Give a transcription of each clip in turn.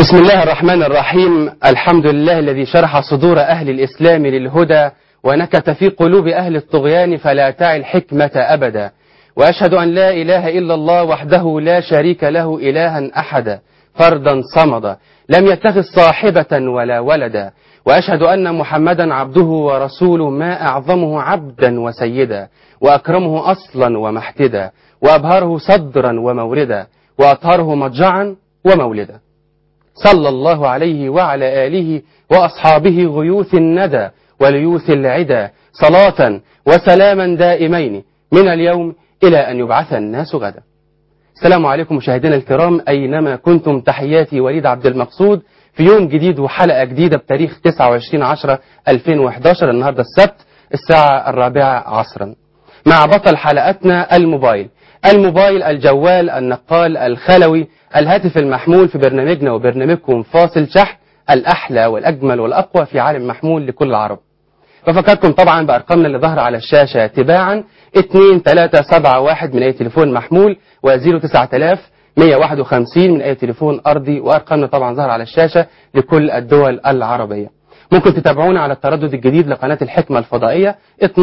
بسم الله الرحمن الرحيم الحمد لله الذي شرح صدور أهل الإسلام للهدى ونكت في قلوب أهل الطغيان فلا تعي الحكمة أبدا وأشهد أن لا إله إلا الله وحده لا شريك له إلها أحدا فردا صمدا لم يتخذ صاحبة ولا ولدا وأشهد أن محمدا عبده ورسوله ما أعظمه عبدا وسيدا وأكرمه أصلا ومحتدا وأبهره صدرا وموردا وأطهره مضجعا ومولدا صلى الله عليه وعلى آله وأصحابه غيوث الندى وليوث العدا صلاة وسلاما دائمين من اليوم إلى أن يبعث الناس غدا السلام عليكم مشاهدينا الكرام أينما كنتم تحياتي وليد عبد المقصود في يوم جديد وحلقة جديدة بتاريخ 29 10 2011 النهاردة السبت الساعة الرابعة عصرا مع بطل حلقتنا الموبايل الموبايل الجوال النقال الخلوي الهاتف المحمول في برنامجنا وبرنامجكم فاصل شحن الأحلى والأجمل والأقوى في عالم محمول لكل العرب بفكركم طبعا بأرقامنا اللي ظهر على الشاشة تباعا 2371 من أي تليفون محمول و09000 151 من أي تليفون أرضي وأرقامنا طبعا ظهر على الشاشة لكل الدول العربية ممكن تتابعونا على التردد الجديد لقناة الحكمة الفضائية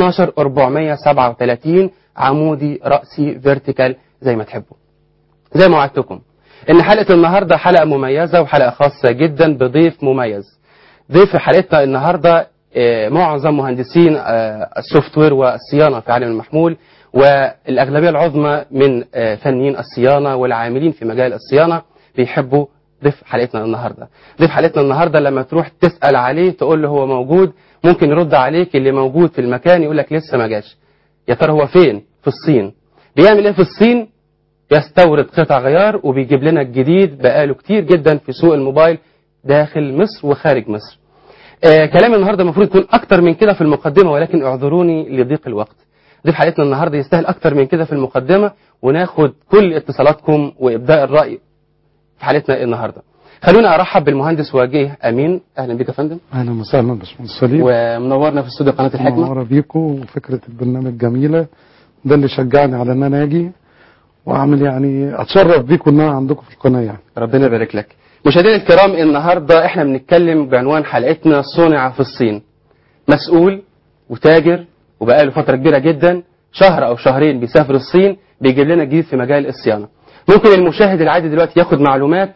12437 عمودي رأسي فيرتيكال زي ما تحبوا زي ما وعدتكم ان حلقة النهاردة حلقة مميزة وحلقة خاصة جدا بضيف مميز ضيف حلقتنا النهاردة معظم مهندسين السوفت وير والصيانة في عالم المحمول والأغلبية العظمى من فنيين الصيانة والعاملين في مجال الصيانة بيحبوا ضيف حلقتنا النهاردة ضيف حلقتنا النهاردة لما تروح تسأل عليه تقول له هو موجود ممكن يرد عليك اللي موجود في المكان يقول لك لسه ما جاش يا ترى هو فين في الصين بيعمل ايه في الصين يستورد قطع غيار وبيجيب لنا الجديد بقاله كتير جدا في سوق الموبايل داخل مصر وخارج مصر آه كلام النهاردة المفروض يكون أكتر من كده في المقدمة ولكن اعذروني لضيق الوقت ضيف حلقتنا النهاردة يستاهل أكتر من كده في المقدمة وناخد كل اتصالاتكم وإبداء الرأي في حلقتنا النهاردة خلونا أرحب بالمهندس وجيه أمين أهلا بك يا فندم اهلا وسهلا باشمهندس سليم ومنورنا في استوديو قناة الحكمة منوره بيكم وفكره البرنامج جميله ده اللي شجعني على ان انا اجي واعمل يعني اتشرف بيكم ان انا عندكم في القناه يعني ربنا يبارك لك مشاهدينا الكرام النهاردة احنا بنتكلم بعنوان حلقتنا صنع في الصين مسؤول وتاجر وبقاله فترة كبيرة جدا شهر او شهرين بيسافر الصين بيجيب لنا جديد في مجال الصيانة ممكن المشاهد العادي دلوقتي ياخد معلومات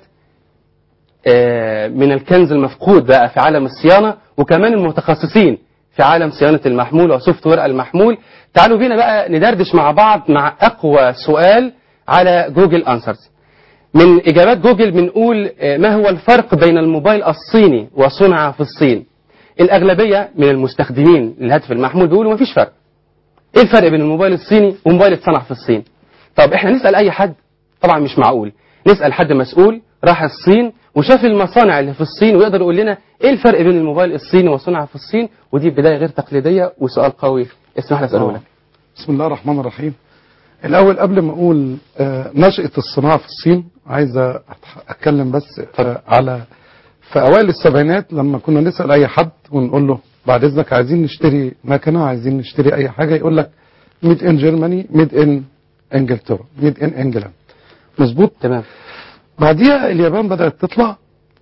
من الكنز المفقود بقى في عالم الصيانة وكمان المتخصصين في عالم صيانة المحمول وسوفت وير المحمول تعالوا بينا بقى ندردش مع بعض مع أقوى سؤال على جوجل أنسرز من إجابات جوجل بنقول ما هو الفرق بين الموبايل الصيني وصنع في الصين الأغلبية من المستخدمين للهاتف المحمول بيقولوا مفيش فرق إيه الفرق بين الموبايل الصيني وموبايل اتصنع في الصين طب إحنا نسأل أي حد طبعا مش معقول نسأل حد مسؤول راح الصين وشاف المصانع اللي في الصين ويقدر يقول لنا ايه الفرق بين الموبايل الصيني وصنع في الصين ودي بدايه غير تقليديه وسؤال قوي اسمح لي اساله لك بسم الله الرحمن الرحيم الاول قبل ما اقول آه، نشأة الصناعة في الصين عايز أتح- اتكلم بس آه، على في اوائل السبعينات لما كنا نسأل اي حد ونقول له بعد اذنك عايزين نشتري مكنة عايزين نشتري اي حاجة يقول لك ميد ان جيرماني ميد ان انجلترا ميد ان انجلاند مظبوط تمام بعديها اليابان بدأت تطلع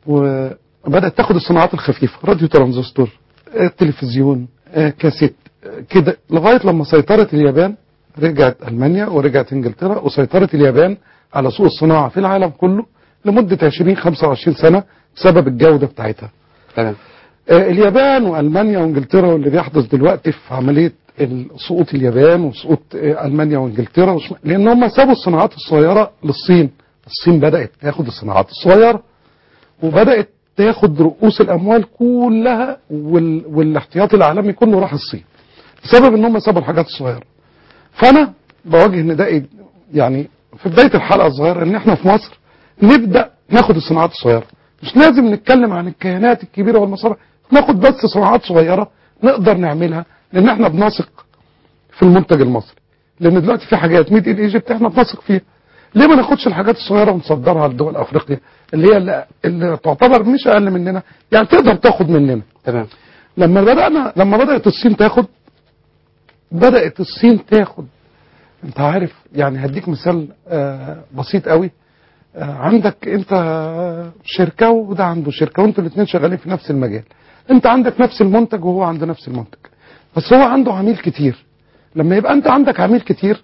وبدأت تاخد الصناعات الخفيفة راديو ترانزستور آه، تلفزيون آه، كاسيت آه، كده لغاية لما سيطرت اليابان رجعت ألمانيا ورجعت إنجلترا وسيطرت اليابان على سوق الصناعة في العالم كله لمدة 20 25 سنة بسبب الجودة بتاعتها تمام آه، اليابان والمانيا وانجلترا واللي بيحدث دلوقتي في عمليه ال- سقوط اليابان وسقوط آه، المانيا وانجلترا وش- لان هم سابوا الصناعات الصغيره للصين الصين بدات تاخد الصناعات الصغيره وبدات تاخد رؤوس الاموال كلها وال... والاحتياطي العالمي كله راح الصين بسبب ان هم سابوا الحاجات الصغيره فانا بوجه ندائي يعني في بدايه الحلقه الصغيره ان احنا في مصر نبدا ناخد الصناعات الصغيره مش لازم نتكلم عن الكيانات الكبيره والمصانع ناخد بس صناعات صغيره نقدر نعملها لان احنا بنثق في المنتج المصري لان دلوقتي في حاجات ميد ان ايجيبت احنا بنثق فيها ليه ما ناخدش الحاجات الصغيره ونصدرها لدول افريقيا اللي هي اللي, اللي تعتبر مش اقل مننا يعني تقدر تاخد مننا تمام لما بدأنا لما بدأت الصين تاخد بدأت الصين تاخد انت عارف يعني هديك مثال آه بسيط قوي آه، عندك انت شركه وده عنده شركه وانتوا الاثنين شغالين في نفس المجال انت عندك نفس المنتج وهو عنده نفس المنتج بس هو عنده عميل كتير لما يبقى انت عندك عميل كتير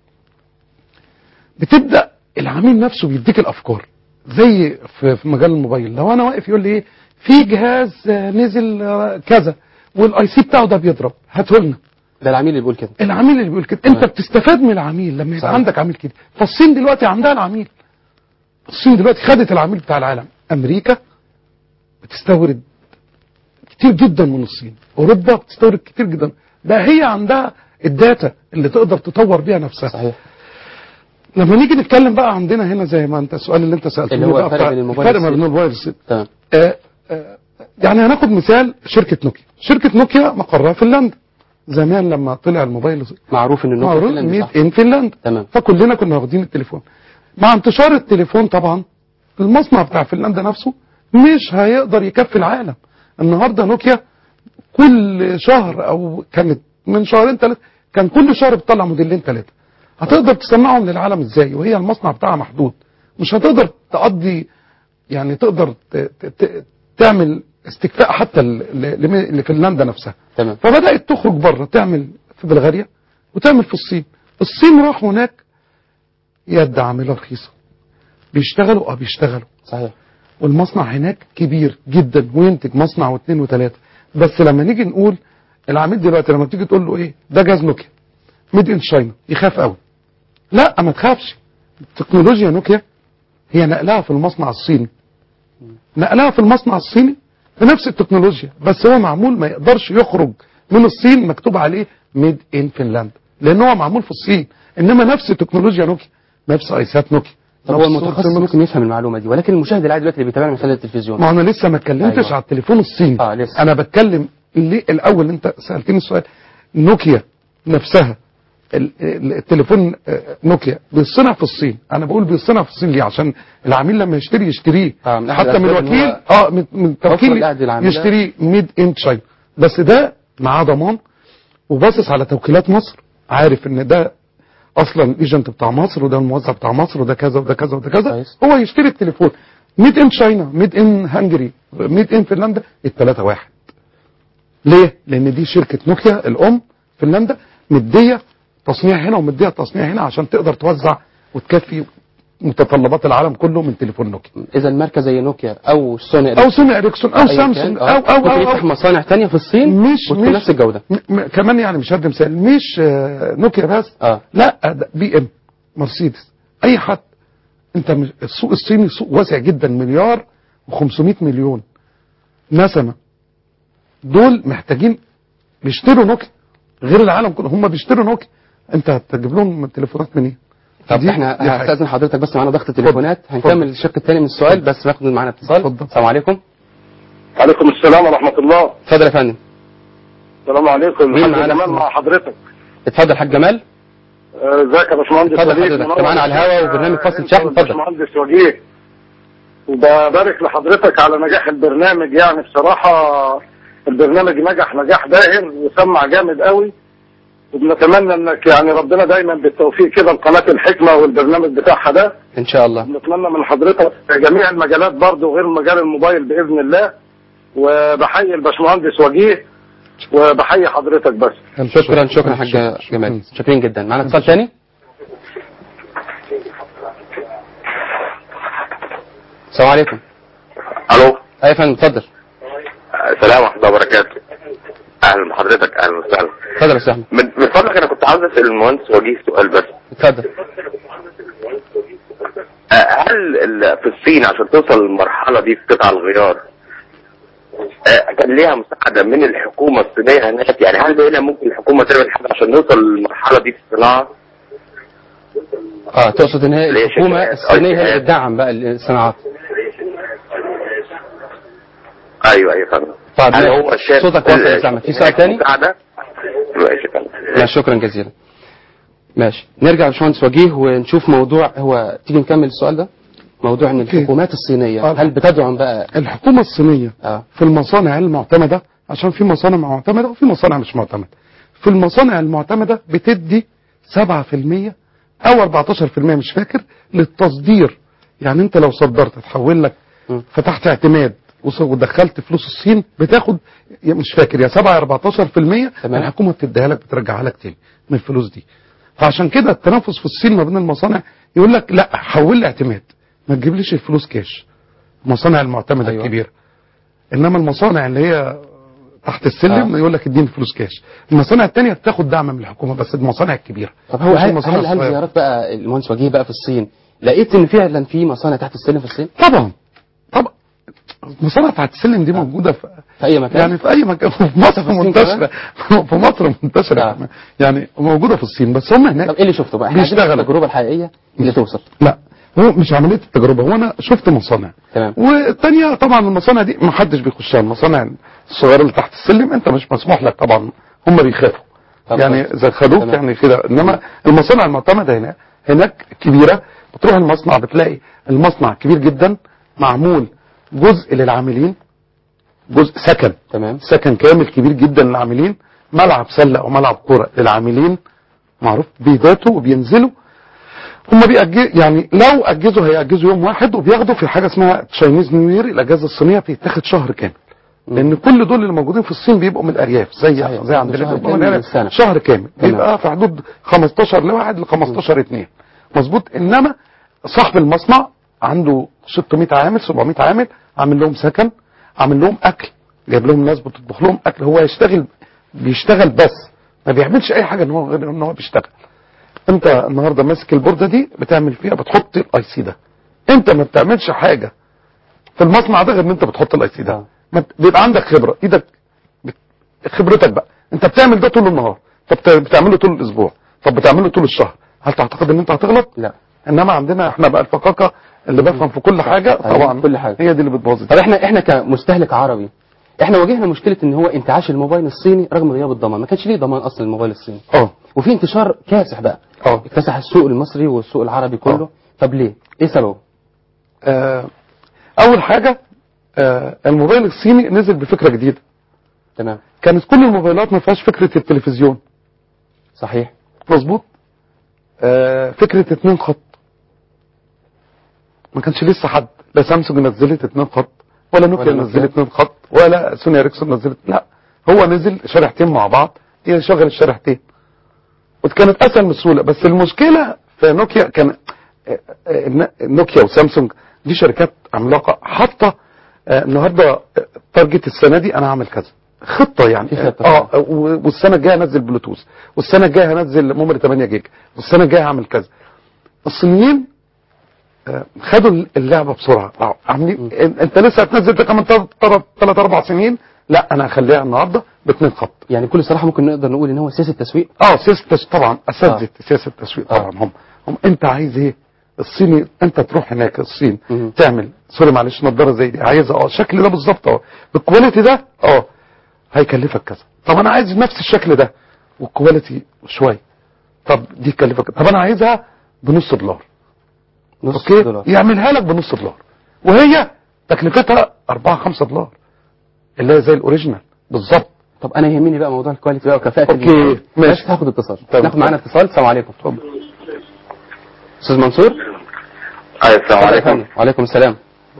بتبدا العميل نفسه بيديك الافكار زي في في مجال الموبايل لو انا واقف يقول لي ايه في جهاز آه، نزل آه، كذا والاي سي بتاعه ده بيضرب هاته لنا ده العميل اللي بيقول كده العميل اللي بيقول كده انت تمام. بتستفاد من العميل لما يبقى صحيح. عندك عميل كده فالصين دلوقتي عندها العميل الصين دلوقتي خدت العميل بتاع العالم امريكا بتستورد كتير جدا من الصين اوروبا بتستورد كتير جدا ده هي عندها الداتا اللي تقدر تطور بيها نفسها صحيح لما نيجي نتكلم بقى عندنا هنا زي ما انت السؤال اللي انت سالته اللي هو بقى الفرق بتاع- بين الموبايل الفرق ما والصين. بين الموبايل والصين تمام آه، آه، يعني هناخد مثال شركه نوكيا شركه نوكيا مقرها فنلندا زمان لما طلع الموبايل معروف ان النوكيا معروف فنلندي، ميد صح؟ ان فنلندا تمام فكلنا كنا واخدين التليفون مع انتشار التليفون طبعا المصنع بتاع فنلندا نفسه مش هيقدر يكفي العالم النهارده نوكيا كل شهر او كانت من شهرين ثلاثه كان كل شهر بتطلع موديلين ثلاثه هتقدر تصنعهم للعالم ازاي وهي المصنع بتاعها محدود مش هتقدر تقضي يعني تقدر ت- ت- ت- تعمل استكفاء حتى ل- ل- لفنلندا نفسها تمام فبدات تخرج بره تعمل في بلغاريا وتعمل في الصين الصين راح هناك يد عامله رخيصه بيشتغلوا اه بيشتغلوا صحيح والمصنع هناك كبير جدا وينتج مصنع واثنين وثلاثه بس لما نيجي نقول العميل دلوقتي لما بتيجي تقول له ايه ده جهاز نوكيا ميد ان تشاينا يخاف قوي لا ما تخافش تكنولوجيا نوكيا هي نقلها في المصنع الصيني نقلها في المصنع الصيني بنفس التكنولوجيا بس هو معمول ما يقدرش يخرج من الصين مكتوب عليه ميد ان فنلندا لان هو معمول في الصين انما نفس تكنولوجيا نوكيا نفس ايسات نوكيا طب هو نفس المتخصص صورة ممكن يفهم المعلومه دي ولكن المشاهد العادي دلوقتي اللي بيتابعنا من خلال التلفزيون ما انا لسه ما اتكلمتش أيوة. على التليفون الصيني آه، لسه. انا بتكلم ليه الاول انت سالتني السؤال نوكيا نفسها ال- ال- التليفون آه، نوكيا بيصنع في الصين انا بقول بيصنع في الصين ليه عشان العميل لما يشتري يشتريه آه، من أحد حتى من الأسباب إن الوكيل هو اه من من توفر التوكيل لأحد العميلة. يشتريه ميد ان تشاينا بس ده معاه ضمان وباصص على توكيلات مصر عارف ان ده اصلا الايجنت بتاع مصر وده الموزع بتاع مصر وده كذا وده كذا وده كذا كويس. هو يشتري التليفون ميد ان تشاينا ميد ان هنجري ميد ان فنلندا الثلاثه واحد ليه لان دي شركه نوكيا الام فنلندا مديه تصنيع هنا ومديه تصنيع هنا عشان تقدر توزع وتكفي متطلبات العالم كله من تليفون نوكيا اذا ماركه زي نوكيا او سوني او سوني اريكسون او أيا سامسونج كان، او آه، او ممكن او, يفتح أو مصانع تانية في الصين مش وتكون مش نفس الجوده م م كمان يعني مش هدي مثال مش آه، نوكيا بس اه لا ده بي ام مرسيدس اي حد انت مش السوق الصيني سوق واسع جدا مليار و500 مليون نسمه دول محتاجين بيشتروا نوكيا غير العالم كله هم بيشتروا نوكيا انت هتجيب لهم تليفونات منين طب دي- احنا دي حاجة. هستاذن حضرتك بس معانا ضغط التليفونات اتفضل. هنكمل الشق الثاني من السؤال بس ناخد معانا اتصال اتفضل. السلام عليكم عليكم السلام ورحمة الله اتفضل يا فندم السلام عليكم مين الحاج معانا؟ جمال مع حضرتك اتفضل حاج جمال آه، ازيك يا باشمهندس اتفضل وليد؟ حضرتك. منور انت معانا على الهوا الشركة. وبرنامج فصل انت شحن. اتفضل. والباشمهندس وجيه وببارك لحضرتك على نجاح البرنامج يعني بصراحة البرنامج نجح نجاح باهر وسمع جامد قوي وبنتمنى انك يعني ربنا دايما بالتوفيق كده لقناة الحكمة والبرنامج بتاعها ده ان شاء الله بنتمنى من حضرتك في جميع المجالات برضه غير مجال الموبايل باذن الله وبحيي الباشمهندس وجيه وبحيي حضرتك بس شكرا شكرا حاج جمال شاكرين جدا معانا اتصال ثاني السلام عليكم الو ايوه يا فندم اتفضل السلام ورحمه الله وبركاته اهلا بحضرتك اهلا وسهلا اتفضل يا استاذ احمد من من فضلك انا كنت عاوز اسال المهندس وجيه سؤال بس اتفضل آه، هل ال- في الصين عشان توصل للمرحله دي في قطع الغيار آه، كان ليها مساعده من الحكومه الصينيه هناك يعني هل هنا ممكن الحكومه تعمل حاجه عشان نوصل للمرحله دي في الصناعه؟ اه تقصد ان هي اللي هي الحكومه شركات، الصينيه هي اللي شركات. بتدعم بقى الصناعات ايوه ايوه فاهم طيب هل ماشي. هو شايف صوتك واصل يا زعمة. في سؤال تاني؟ مساعده؟ ماشي فاهم ماشي شكرا جزيلا ماشي نرجع لباشمهندس وجيه ونشوف موضوع هو تيجي نكمل السؤال ده موضوع ان أوكي. الحكومات الصينيه آه. هل بتدعم بقى الحكومه الصينيه اه في المصانع المعتمدة عشان في مصانع معتمدة وفي مصانع مش معتمدة في المصانع المعتمدة بتدي 7% أو 14% مش فاكر للتصدير يعني انت لو صدرت تحول لك مم. فتحت اعتماد وص- ودخلت فلوس الصين بتاخد يا مش فاكر يا 7 يا 14% تمام. الحكومه بتديها لك بترجعها لك تاني من الفلوس دي فعشان كده التنافس في الصين ما بين المصانع يقول لك لا حول لي اعتماد ما تجيبليش الفلوس كاش المصانع المعتمده أيوة. أيوة. الكبيره انما المصانع اللي هي تحت السلم آه. آه. يقول لك اديني فلوس كاش المصانع التانية بتاخد دعم من الحكومه بس المصانع الكبيره طب هو مش هل, المصانع هل, هل الصغيرة. زيارات بقى المهندس وجيه بقى في الصين لقيت ان فعلا في مصانع تحت السلم في الصين طبعا طبعا المصانع تحت السلم دي موجوده في في اي مكان يعني في اي مكان في مصر الصين منتشره في مصر منتشره آه. كمان. يعني موجوده في الصين بس هم هناك طب ايه اللي شفته بقى احنا عايزين بيشتغلوا. التجربه الحقيقيه اللي توصل لا هو مش عمليه التجربه هو انا شفت مصانع تمام والتانية طبعا المصانع دي ما حدش بيخشها المصانع الصغيره اللي تحت السلم انت مش مسموح لك طبعا هم بيخافوا طب يعني كويس. اذا خدوك تمام. يعني كده انما المصانع المعتمده هنا هناك كبيره بتروح المصنع بتلاقي المصنع كبير جدا معمول جزء للعاملين جزء سكن تمام سكن كامل كبير جدا للعاملين ملعب سله او ملعب كوره للعاملين معروف بيباتوا وبينزلوا هم بيأجزوا يعني لو اجزوا هيأجزوا يوم واحد وبياخدوا في حاجه اسمها تشاينيز نيو يير الاجازه الصينيه بتتاخد شهر كامل لان كل دول اللي موجودين في الصين بيبقوا من الارياف زي صحيح. زي عندنا شهر بيبقوا كامل من من الأرياف. السنة. شهر كامل تمام. بيبقى في حدود 15 لواحد ل 15 اتنين مظبوط انما صاحب المصنع عنده 600 عامل 700 عامل عامل لهم سكن عامل لهم اكل جايب لهم ناس بتطبخ لهم اكل هو يشتغل بيشتغل بس ما بيعملش اي حاجه ان هو غير ان هو بيشتغل انت النهارده ماسك البورده دي بتعمل فيها بتحط الاي سي ده انت ما بتعملش حاجه في المصنع ده غير ان انت بتحط الاي سي ده آه. ما بت- بيبقى عندك خبره ايدك بت- خبرتك بقى انت بتعمل ده طول النهار طب بت- بتعمله طول الاسبوع طب بتعمله طول الشهر هل تعتقد ان انت هتغلط لا انما عندنا احنا بقى الفقاقه اللي بفهم في كل حاجه أيوة، طبعا كل حاجة. هي دي اللي بتبوظ طب احنا احنا كمستهلك عربي احنا واجهنا مشكله ان هو انتعاش الموبايل الصيني رغم غياب الضمان ما كانش ليه ضمان اصلا الموبايل الصيني اه وفي انتشار كاسح بقى اه اكتسح السوق المصري والسوق العربي كله آه. طب ليه ايه سببه آه، اول حاجه آه، الموبايل الصيني نزل بفكره جديده تمام كانت كل الموبايلات ما فيهاش فكره التلفزيون صحيح مظبوط آه، فكره اتنين خط ما كانش لسه حد لا سامسونج نزلت اتنين خط ولا نوكيا ولا نوكيا. نزلت اتنين خط ولا سوني اريكسون نزلت لا هو نزل شريحتين مع بعض يشغل الشريحتين وكانت اسهل من السهوله بس المشكله في نوكيا كان آه، آه، نوكيا وسامسونج دي شركات عملاقه حاطه آه، النهارده آه، تارجت السنه دي انا هعمل كذا خطه يعني في خطة. اه آه، و- والسنه الجايه هنزل بلوتوث والسنه الجايه هنزل ميموري 8 جيجا والسنه الجايه هعمل كذا الصينيين آه، خدوا اللعبه بسرعه آه، عاملين إن- انت لسه هتنزل ده كمان ثلاث اربع سنين لا انا هخليها النهارده باثنين خط يعني كل صراحه ممكن نقدر نقول ان هو سياسه تسويق اه سياسه التسويق طبعا اساتذه سياسه التسويق آه. طبعا هم هم انت عايز ايه الصيني انت تروح هناك الصين مم. تعمل سوري معلش نظاره زي دي عايزها اه الشكل ده بالظبط اه بالكواليتي ده اه هيكلفك كذا طب انا عايز نفس الشكل ده والكواليتي شويه طب دي تكلفك طب انا عايزها بنص دولار نص اوكي دولار يعملها لك بنص دولار وهي تكلفتها 4 5 دولار اللي هي زي الاوريجينال بالظبط طب انا يهمني بقى موضوع الكواليتي بقى وكفاءه أوكي، الموبايل. ماشي. بس هاخد اتصال طب. ناخد معانا اتصال السلام عليكم اتفضل استاذ منصور ايوه السلام اتفضل يا عليكم فندم. وعليكم السلام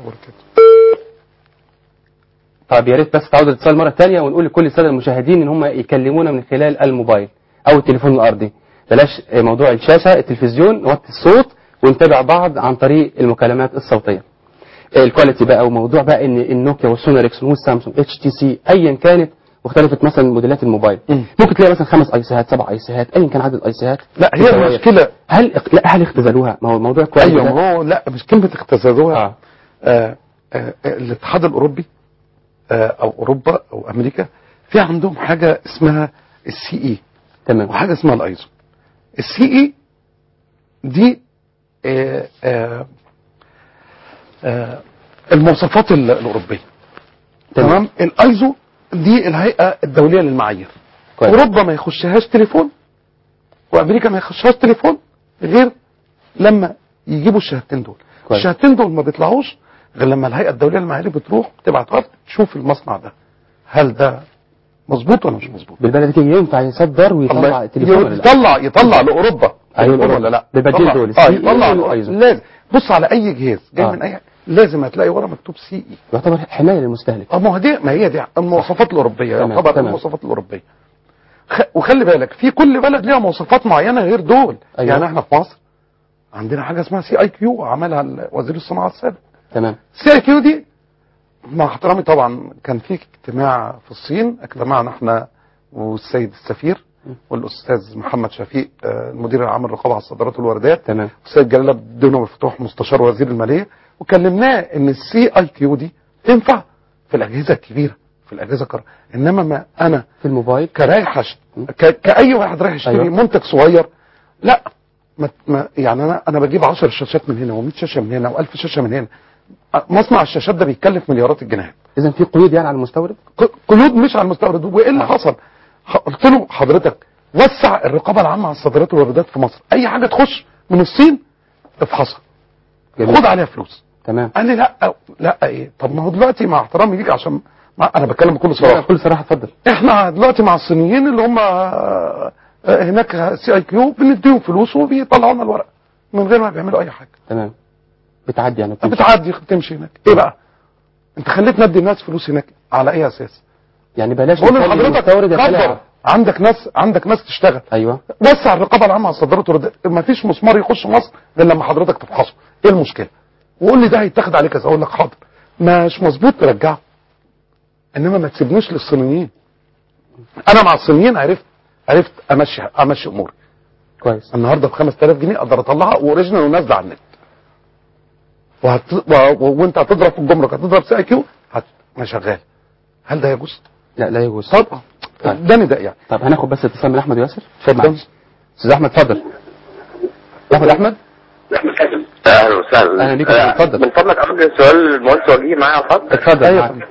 طب يا ريت بس تعود الاتصال مره ثانيه ونقول لكل الساده المشاهدين ان هم يكلمونا من خلال الموبايل او التليفون الارضي بلاش موضوع الشاشه التلفزيون نوطي الصوت ونتابع بعض عن طريق المكالمات الصوتيه الكواليتي بقى وموضوع بقى ان النوكيا والسوني اريكسون والسامسونج اتش تي سي ايا كانت واختلفت مثلا موديلات الموبايل مم. ممكن تلاقي مثلا خمس ايسيهات سبع ايسيهات ايا كان عدد الايسيهات لا هي الزوايا. المشكله هل لا هل اختزلوها ما هو الموضوع كويس ايوه ما هو لا مش كلمه اختزلوها اه آه آه آه الاتحاد الاوروبي آه او اوروبا او امريكا في عندهم حاجه اسمها السي اي تمام وحاجه اسمها الايزو السي اي دي آه آه آه المواصفات ال- الاوروبيه تمام. تمام الايزو دي الهيئه الدوليه للمعايير كويس. اوروبا ما يخشهاش تليفون وامريكا ما يخشهاش تليفون غير لما يجيبوا الشهادتين دول كويس. الشهادتين دول ما بيطلعوش غير لما الهيئه الدوليه للمعايير بتروح تبعت ورد تشوف المصنع ده هل ده مظبوط ولا مش مظبوط بالبلد كده ينفع يصدر ويطلع الله التليفون ولا لا يطلع يطلع لاوروبا أيوة تليفون ولا لا بالبديل يطلع- دول، اه السي إي يطلع والأيزو. لازم بص على اي جهاز جاي آه. من اي لازم هتلاقي ورا مكتوب سي اي يعتبر حمايه للمستهلك اه ما هو دي ما هي دي المواصفات الاوروبيه تمام، يعتبر تمام. المواصفات الاوروبيه خ... وخلي بالك في كل بلد ليها مواصفات معينه غير دول أيوة. أيوة. يعني احنا في مصر عندنا حاجه اسمها سي اي كيو عملها ال- وزير الصناعه السابق تمام سي اي كيو دي مع احترامي طبعا كان في اجتماع في الصين اجتمعنا احنا والسيد السفير والاستاذ محمد شفيق آه، المدير العام للرقابه على الصادرات والواردات تمام السيد جلال عبد الدين مفتوح مستشار وزير الماليه وكلمناه ان السي اي كيو دي تنفع في الاجهزه الكبيره في الاجهزه الكبيره انما ما انا في الموبايل كرايح أشت... ك... كاي واحد رايح يشتري أيوة. أيوة. منتج صغير لا ما... ما يعني انا انا بجيب 10 شاشات من هنا و100 شاشه من هنا و1000 شاشه من هنا مصنع الشاشات ده بيتكلف مليارات الجنيهات اذا في قيود يعني على المستورد ق- قيود مش على المستورد وايه اللي حصل ح- قلت له حضرتك وسع الرقابه العامه على الصادرات والواردات في مصر اي حاجه تخش من الصين افحصها جميل. خد عليها فلوس تمام قال لي لا لا ايه طب ما هو دلوقتي مع احترامي ليك عشان مع انا بتكلم بكل لا، صراحه بكل صراحه اتفضل احنا دلوقتي مع الصينيين اللي هم آه، آه، هناك سي اي كيو بنديهم فلوس وبيطلعوا لنا الورق من غير ما بيعملوا اي حاجه تمام بتعدي يعني بتمشي. بتعدي تمشي هناك ايه بقى انت خليت ندي الناس فلوس هناك على اي اساس يعني بلاش بقول نخلي لحضرتك المستورد قدر يطلع عندك ناس عندك ناس تشتغل ايوه وسع الرقابه العامه على الصادرات والواردات ما فيش مسمار يخش مصر غير لما حضرتك تفحصه ايه المشكله وقول لي ده هيتاخد عليك كذا اقول لك حاضر مش مظبوط ترجعه انما ما تسيبنوش للصينيين انا مع الصينيين عرفت عرفت امشي امشي اموري كويس النهارده ب 5000 جنيه اقدر اطلعها واوريجينال ونازله على النت وهت... و... و... وانت هتضرب في الجمرك هتضرب سي اي كيو هت... ما شغال هل ده يجوز؟ لا لا يجوز طبعا طيب. ده نداء يعني طب هناخد بس اتصال من احمد ياسر اتفضل. معلش. استاذ احمد اتفضل احمد احمد اهلا وسهلا أهلا بيك يا آه، فندم، اتفضل. من فضلك اوجه سؤال للمهندس وجيه معايا على الخط اتفضل ايوه يا معاك. فندم.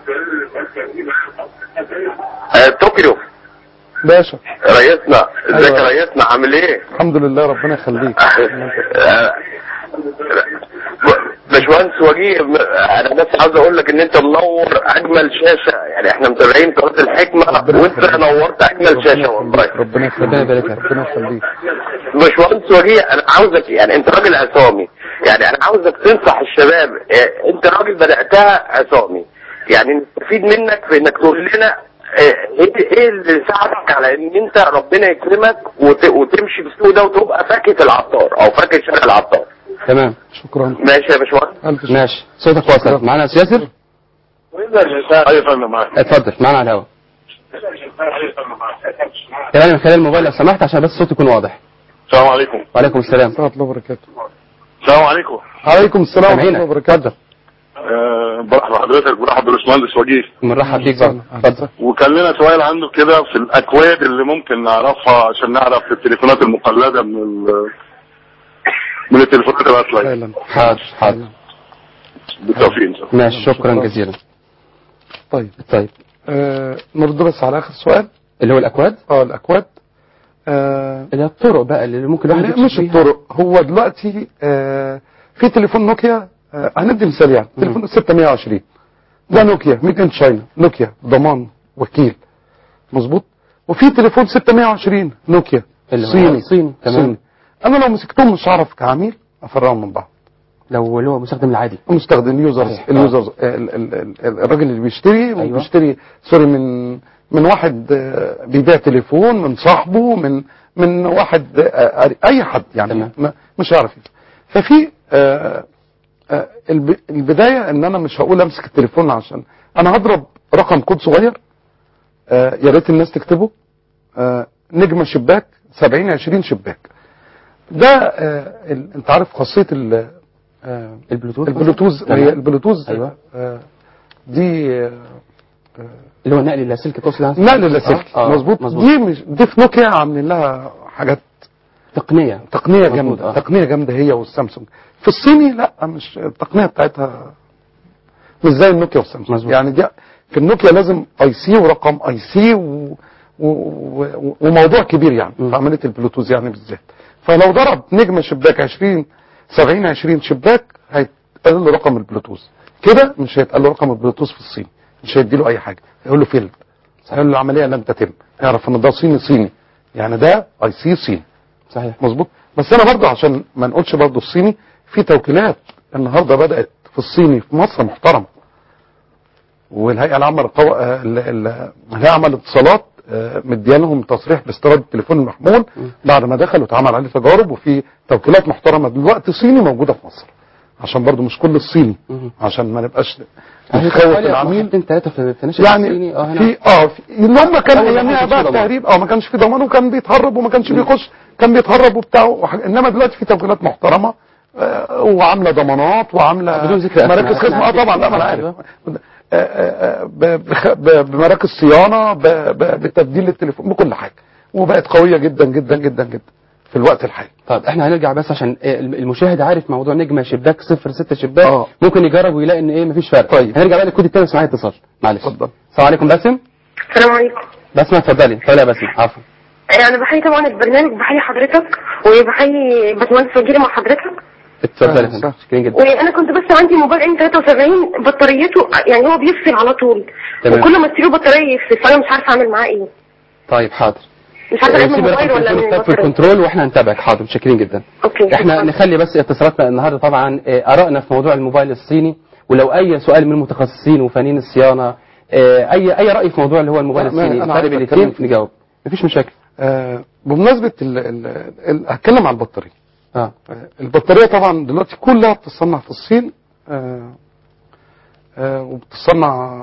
آه، طوكيو باشا رئيسنا ازيك أيوة. يا رئيسنا عامل ايه؟ الحمد لله ربنا يخليك آه، باشمهندس وجيه م- انا بس عاوز اقول لك ان انت منور اجمل شاشه يعني احنا متابعين قناه الحكمه ربنا وانت يخليك. نورت اجمل شاشه والله ربنا يخليك ربنا يبارك لك. ربنا يخليك باشمهندس وجيه انا عاوزك يعني انت راجل عصامي يعني انا عاوزك تنصح الشباب إيه، انت راجل بداتها عصامي يعني نستفيد منك في انك تقول لنا إيه- ايه إيه اللي ساعدك على ان انت ربنا يكرمك وت- وتمشي في السوق ده وتبقى فاكهه العطار او فاكهه شارع العطار تمام شكرا ماشي يا باشمهندس الف شكر ماشي صوتك واصل معانا يا أستاذ ياسر ايوه يا فندم معاك اتفضل معانا على الهواء كلام من خلال الموبايل لو سمحت عشان بس الصوت يكون واضح السلام عليكم وعليكم السلام ورحمه الله وبركاته السلام عليكم عليكم السلام ورحمه الله سامعينك وبركاته اتفضل أه برحب بحضرتك برحب بالباشمهندس وجيه بنرحب بيك برضه اتفضل وكان لنا سؤال عنده كده في الاكواد اللي ممكن نعرفها عشان نعرف التليفونات المقلده من ال- من التليفونات الاصليه فعلا حاضر حاضر بالتوفيق ان شاء الله ماشي شكرا جزيلا طيب طيب آه نرد بس على اخر سؤال اللي هو الاكواد اه الاكواد آه اللي هي الطرق بقى اللي ممكن الواحد لا، يكشف مش فيها. الطرق هو دلوقتي آه في تليفون نوكيا آه هندي مثال يعني تليفون 620 ده نوكيا ميد ان تشاينا نوكيا ضمان وكيل مظبوط وفي تليفون 620 نوكيا اللي هو صيني صيني، تمام. صيني انا لو مسكتهم مش هعرف كعميل افرقهم من بعض لو اللي هو المستخدم العادي المستخدم اليوزرز صحيح. اليوزرز ال- ال- ال- الراجل اللي بيشتري أيوة. وبيشتري سوري من من واحد آه، بيبيع تليفون من صاحبه من من واحد آه، اي حد يعني تمام. ما- مش هيعرف يفهم. ففي آه، آه، الب- البدايه ان انا مش هقول امسك التليفون عشان انا هضرب رقم كود صغير آه، يا ريت الناس تكتبه آه، نجمه شباك 70 20 شباك ده آه، ال- انت عارف خاصيه ال- آه، البلوتوث البلوتوز تمام. هي البلوتوز أيوة. آه، دي آه، اللي هو نقل اللاسلكي توصل لها- نقل اللاسلكي آه، آه، مظبوط مظبوط دي مش دي في نوكيا عاملين لها حاجات تقنيه تقنيه مظبوط، جامده آه. تقنيه جامده هي والسامسونج في الصيني لا مش التقنيه بتاعتها مش زي النوكيا والسامسونج مظبوط. يعني دي في النوكيا لازم اي سي ورقم اي سي و... و... و... وموضوع كبير يعني م. في عمليه البلوتوز يعني بالذات فلو ضرب نجمه شباك 20 70 20 شباك هيتقال له رقم البلوتوز كده مش هيتقال له رقم البلوتوز في الصين مش هيدي له اي حاجه هيقول له فيلد هيقول له العمليه لم تتم يعرف ان ده صيني صيني يعني ده اي سي صيني صحيح مظبوط بس انا برضه عشان ما نقولش برضه الصيني في توكيلات النهارده بدات في الصيني في مصر محترمه والهيئه العامه للقو... آه، ال- ال- الهيئه العامه للاتصالات آه، مديانهم تصريح باستيراد التليفون المحمول بعد ما دخل واتعمل عليه تجارب وفي توكيلات محترمه دلوقتي صيني موجوده في مصر عشان برضو مش كل الصيني مم. عشان ما نبقاش هي نخوف حوالي العميل محطتين ثلاثة في في نشر يعني الصيني اه هنا في اه في ان هم كان أول ما ايامها كانش بقى في ضمان. التهريب اه ما كانش في ضمان وكان بيتهرب وما كانش بيخش كان بيتهرب وبتاع وح- انما دلوقتي في توكيلات محترمه آه، وعامله ضمانات وعامله بدون ذكر أسماء. مراكز خدمه اه إحنا طبعا لا ما انا عارفين. عارف آه، آه، آه، ب- بخ- ب- بمراكز صيانه ب- ب- بتبديل التليفون بكل حاجه وبقت قويه جدا جدا جدا جدا في الوقت الحالي طيب احنا هنرجع بس عشان آه، المشاهد عارف موضوع نجمة شباك صفر ستة شباك آه. ممكن يجرب ويلاقي ان ايه مفيش فرق طيب. هنرجع بقى للكود التاني بس معايا اتصال معلش اتفضل. السلام عليكم باسم السلام عليكم بسمة اتفضلي اتفضلي يا باسم عفوا انا بحيي طبعا البرنامج بحيي حضرتك وبحيي باشمهندس وجيري مع حضرتك اتفضلي يا أهلا فندم وسهلا. شكرا جدا وانا كنت بس عندي موبايل ام 73 بطاريته يعني هو بيفصل على طول تمام. وكل ما اديله بطاريه يفصل فانا مش عارفه اعمل معاه ايه طيب حاضر مش عارفه اجيب من سيب الموبايل رقم ولا من تليفون في البطاريه الكنترول واحنا هنتابعك حاضر متشكرين جدا اوكي احنا شكراً. نخلي بس اتصالاتنا النهارده طبعا آه، ارائنا في موضوع الموبايل الصيني ولو اي سؤال من المتخصصين وفنيين الصيانه آه، اي اي راي في موضوع اللي هو الموبايل لا، ما- الصيني أنا الفرق عايز بين أتكلم الاثنين فيه. نجاوب مفيش مشاكل آه، بمناسبه ال ال ال هتكلم على البطاريه اه البطارية طبعا دلوقتي كلها بتتصنع في الصين آه، آه، وبتتصنع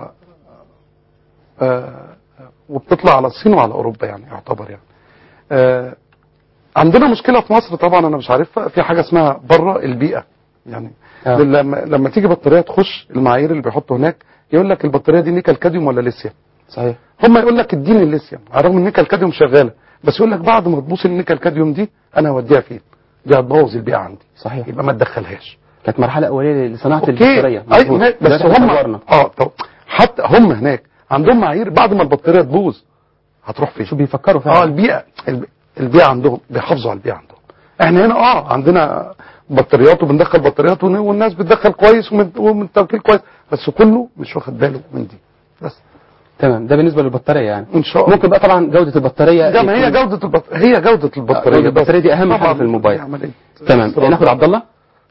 آه، وبتطلع على الصين وعلى اوروبا يعني يعتبر يعني آه، عندنا مشكله في مصر طبعا انا مش عارفها في حاجه اسمها بره البيئه يعني آه. لما لما تيجي بطاريه تخش المعايير اللي بيحطوا هناك يقول لك البطاريه دي نيكل كاديوم ولا ليثيوم صحيح هم يقول لك اديني الليثيوم على الرغم ان النيكل كاديوم شغاله بس يقول لك بعد ما تبوظ النيكل كاديوم دي انا هوديها فين دي هتبوظ البيئه عندي صحيح يبقى ما تدخلهاش كانت مرحله اوليه لصناعه اوكي البطاريه أي مظبوط. هناك بس دلوقتي هم طورنا. اه طب حتى هم هناك عندهم معايير بعد ما البطاريه تبوظ هتروح فين شو بيفكروا اه فعلا البيئه الب- البيئه عندهم بيحافظوا على البيئه عندهم احنا هنا اه عندنا بطاريات وبندخل بطاريات ون- والناس بتدخل كويس ومن ومن توكيل كويس بس كله مش واخد باله من دي بس تمام ده بالنسبه للبطاريه يعني ان شاء الله ممكن بقى طبعا جوده البطاريه ده ما هي يكون- جوده البط... هي جوده البطاريه جودة البطارية دي أهم طبعاً حاجة في الموبايل. دي عملية تمام استيراد. ناخد عبد الله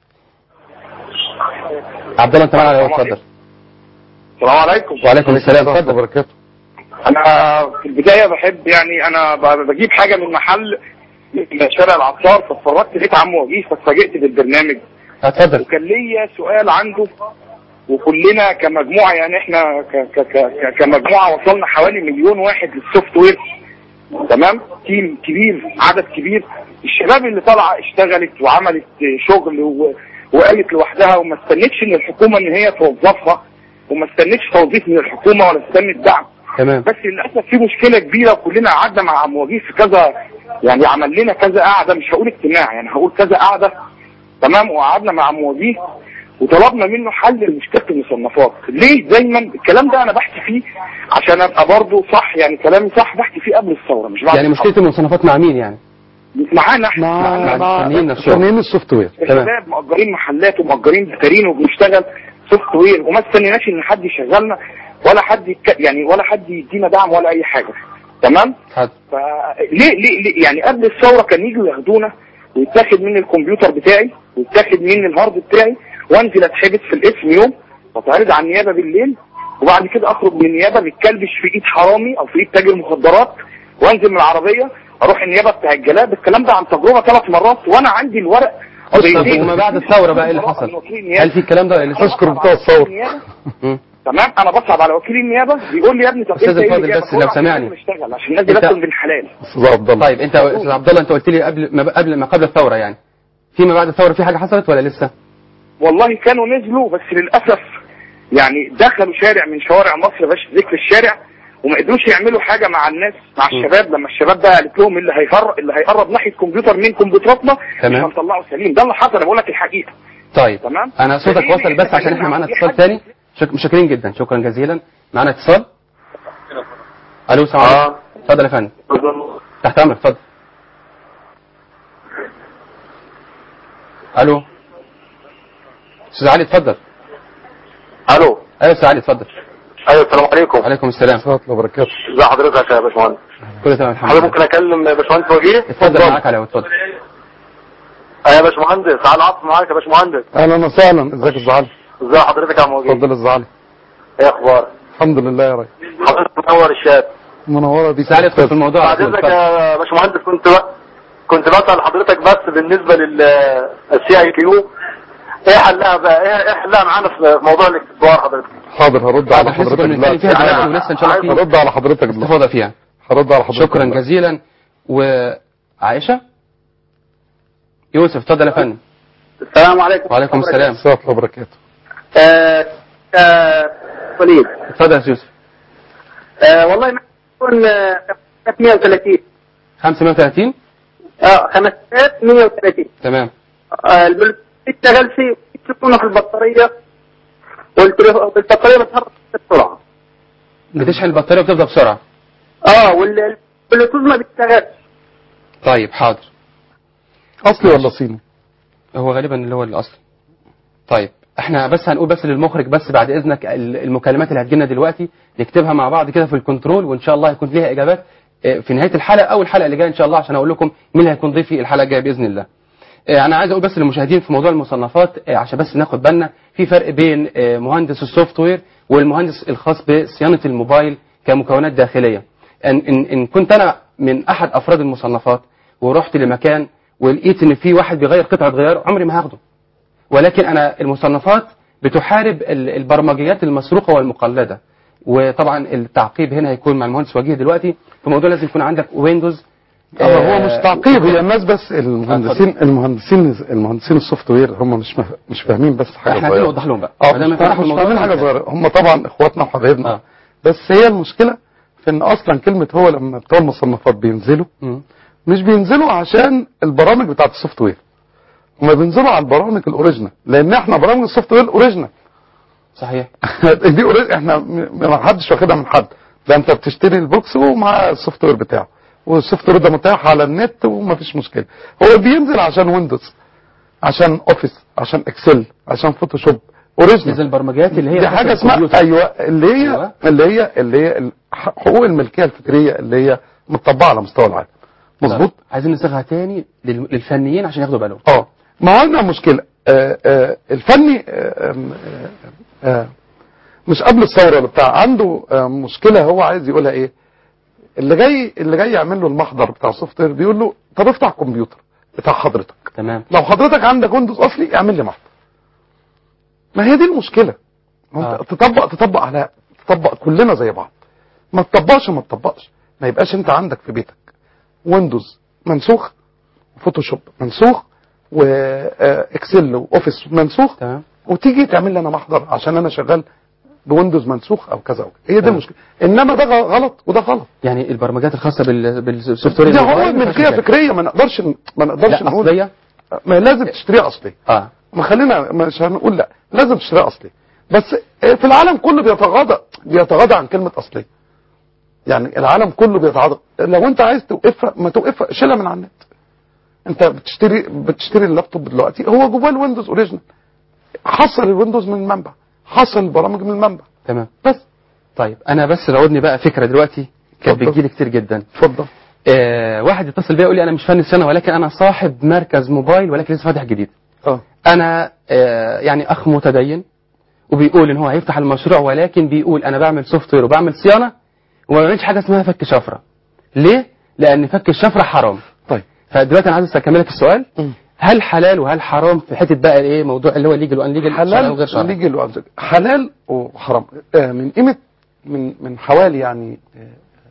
عبد الله انت معانا اتفضل السلام عليكم وعليكم السلام ورحمة الله اتفضل وبركاته انا في البدايه بحب يعني انا ب- بجيب حاجه من محل من شارع العطار فاتفرجت لقيت عم وجيه فاتفاجئت بالبرنامج اتفضل وكان ليا سؤال عنده وكلنا كمجموعه يعني احنا ك ك ك ك- كمجموعه وصلنا حوالي مليون واحد للسوفت وير تمام تيم كبير عدد كبير الشباب اللي طالعه اشتغلت وعملت شغل و... وقالت لوحدها وما استنتش ان الحكومه ان هي توظفها وما استنتش توظيف من الحكومه ولا استنت دعم تمام بس للاسف في مشكله كبيره وكلنا قعدنا مع عم وجيه في كذا يعني عمل لنا كذا قعده مش هقول اجتماع يعني هقول كذا قعده تمام وقعدنا مع عم وجيه وطلبنا منه حل لمشكله المصنفات ليه دايما الكلام ده انا بحكي فيه عشان ابقى برضه صح يعني كلامي صح بحكي فيه قبل الثوره مش بعد يعني مشكله المصنفات مع مين يعني معانا احنا مع مع مع الفنيين نفسهم. فنيين السوفت وير الشباب مأجرين محلات ومأجرين دكارين وبنشتغل سوفت وير وما استنيناش ان حد يشغلنا ولا حد يتك... يعني ولا حد يدينا دعم ولا اي حاجه تمام حاضر فليه ليه, ليه يعني قبل الثوره كان يجوا ياخدونا ويتاخد مني الكمبيوتر بتاعي ويتاخد مني الهارد بتاعي وانزل اتحبس في الاسم يوم واتعرض على النيابه بالليل وبعد كده اخرج من النيابه متكلبش في ايد حرامي او في ايد تاجر مخدرات وانزل من العربيه اروح النيابه بتاع الجلاب الكلام ده عن تجربه ثلاث مرات وانا عندي الورق طب قضيتين. وما بعد الثوره بقى ايه اللي حصل هل في الكلام ده ولا لسه تشكر بتوع الثورة. مم. تمام انا بصعب على وكيل النيابه بيقول لي يا ابني طب أستاذ انت ايه الفاضل اللي بس جابك؟ لو أقول له سمعني. عشان نشتغل عشان الناس دي أنت- لازم بالحلال استاذ عبد الله طيب انت استاذ عبد الله انت قلت لي قبل ما قبل ما قبل الثوره يعني فيما بعد الثوره في حاجه حصلت ولا لسه والله كانوا نزلوا بس للاسف يعني دخلوا شارع من شوارع مصر باش ذكر الشارع وما قدروش يعملوا حاجه مع الناس مع م. الشباب لما الشباب بقى قالت لهم اللي هيقرب اللي هيقرب ناحيه كمبيوتر من كمبيوتراتنا مش تمام. هنطلعه سليم ده اللي حصل انا بقول لك الحقيقه طيب تمام. انا صوتك خليني وصل بس عشان احنا معانا اتصال تاني شك... مشكورين جدا شكرا جزيلا معانا اتصال الو السلام عليكم اتفضل يا فندم تحت امرك اتفضل الو استاذ علي اتفضل الو ايوه استاذ علي اتفضل ايوه السلام عليكم وعليكم السلام ورحمة الله وبركاته ازي حضرتك يا باشمهندس كله تمام الحمد حضرتك لله ممكن اكلم باشمهندس وجيه اتفضل معاك على اتفضل يا باشمهندس على العطف معاك يا باشمهندس اهلا وسهلا ازيك الزعل ازي حضرتك يا عم وجيه اتفضل الزعل ايه اخبارك الحمد لله يا ريس حضرتك منور الشات منوره بيك تعالى ادخل في الموضوع على بعد طول. اذنك اتفضل. يا باشمهندس كنت بقى كنت بسال حضرتك بس بالنسبه للسي اي كيو ايه حلها بقى ايه ايه حلها معانا في موضوع الاكسسوار حضرتك حاضر هرد على احنا حضرتك كنا بنتكلم دلوقتي فيها دلوقتي ولسه ان شاء الله في هرد على حضرتك دلوقتي استفاضه فيها هرد على حضرتك شكرا دلوقتي. جزيلا وعائشه يوسف اتفضل يا فندم السلام عليكم وعليكم السلام السلام عليكم وبركاته آه آه وليد اتفضل يا يوسف آه والله ما يكون آه 130 530 اه 5130 تمام آه البلوتوث يشتغل فيه يشوفونه في البطاريه والتليفون- والبطاريه بتهرب بسرعه بتشحن البطاريه وبتفضى بسرعه اه والبلوتوث ما بيشتغلش طيب حاضر اصلي ولا صيني هو غالبا اللي هو الاصلي طيب احنا بس هنقول بس للمخرج بس بعد اذنك ال- المكالمات اللي هتجيلنا دلوقتي نكتبها مع بعض كده في الكنترول وان شاء الله هيكون ليها اجابات اه، في نهايه الحلقه او الحلقه اللي جايه ان شاء الله عشان اقول لكم مين اللي هيكون ضيفي الحلقه الجايه باذن الله اه، انا عايز اقول بس للمشاهدين في موضوع المصنفات اه، عشان بس ناخد بالنا في فرق بين اه، مهندس السوفت وير والمهندس الخاص بصيانه الموبايل كمكونات داخليه ان ان, إن كنت انا من احد افراد المصنفات ورحت لمكان ولقيت ان في واحد بيغير قطعه غيار عمري ما هاخده ولكن انا المصنفات بتحارب ال- البرمجيات المسروقه والمقلده وطبعا التعقيب هنا هيكون مع المهندس وجيه دلوقتي في موضوع لازم يكون عندك ويندوز آه هو مش تعقيب هي الناس بس المهندسين المهندسين المهندسين السوفت وير هم مش مف- مش فاهمين بس حاجه احنا عايزين صغيره نوضح لهم بقى اه ما دام مش فتحوا مش الموضوع فاهمين حاجه ده. صغيره هم طبعا اخواتنا وحبايبنا آه. بس هي المشكله في ان اصلا كلمه هو لما بتوع المصنفات بينزلوا مم. مش بينزلوا عشان البرامج بتاعت السوفت وير هم بينزلوا على البرامج الاوريجينال لان احنا برامج السوفت وير اوريجينال صحيح دي أوريجينال احنا م- ما حدش واخدها من حد ده انت بتشتري البوكس ومع السوفت وير بتاعه والسوفت وير ده متاح على النت ومفيش مشكله هو بينزل عشان ويندوز عشان اوفيس عشان اكسل عشان فوتوشوب اذا اوريجينال البرمجيات اللي هي دي حاجه اسمها الكمبيوتر. ايوه اللي هي أيوة. اللي هي اللي هي ال- حقوق الملكيه الفكريه اللي هي متطبقه على مستوى العالم مظبوط طيب. عايزين نصيغها تاني لل- للفنيين عشان ياخدوا بالهم اه ما هو عندنا مشكله آه آه الفني آه آم، آه آه مش قبل الثوره ولا بتاع عنده آه مشكله هو عايز يقولها ايه اللي جاي اللي جاي يعمل له المحضر بتاع السوفت وير بيقول له طب افتح الكمبيوتر بتاع حضرتك تمام لو حضرتك عندك ويندوز اصلي اعمل لي محضر ما هي دي المشكله ما انت آه. تطبق تطبق على تطبق كلنا زي بعض ما تطبقش ما تطبقش ما يبقاش انت عندك في بيتك ويندوز منسوخ فوتوشوب منسوخ واكسل واوفيس منسوخ تمام وتيجي تعمل لي انا محضر عشان انا شغال بويندوز منسوخ او كذا او كذا هي دي تمام. المشكله انما ده غ- غلط وده غلط يعني البرمجيات الخاصه بال- بالسوفت وير دي هو الموبايل ما ملكيه فيهاش مشاكل. فكريه ما نقدرش ن- ما نقدرش لا نقول اصليه ما لازم تشتريها اصلي اه ما خلينا مش هنقول لا لازم تشتريها اصلي بس في العالم كله بيتغاضى بيتغاضى عن كلمه اصلي يعني العالم كله بيتغاضى لو انت عايز توقفها ما توقفها شيلها من على النت انت بتشتري بتشتري اللابتوب دلوقتي هو جواه الويندوز اوريجينال حصل الويندوز من المنبع حصل البرامج من المنبع تمام بس طيب انا بس راودني بقى فكره دلوقتي كانت اتفضل. بتجيلي كتير جدا اتفضل آه واحد يتصل بيا يقول لي انا مش فني صيانه ولكن انا صاحب مركز موبايل ولكن لسه فاتح جديد اه انا آه يعني اخ متدين وبيقول ان هو هيفتح المشروع ولكن بيقول انا بعمل سوفت وير وبعمل صيانه وما بعملش حاجه اسمها فك شفره ليه لان فك الشفره حرام طيب فدلوقتي انا عايز اكملك السؤال مم. هل حلال وهل حرام في حته بقى ايه موضوع اللي هو ليجل وان ليجل حلال وغير شرعي ليجل وأنزل. حلال وحرام آه، من قيمه من من حوالي يعني آه،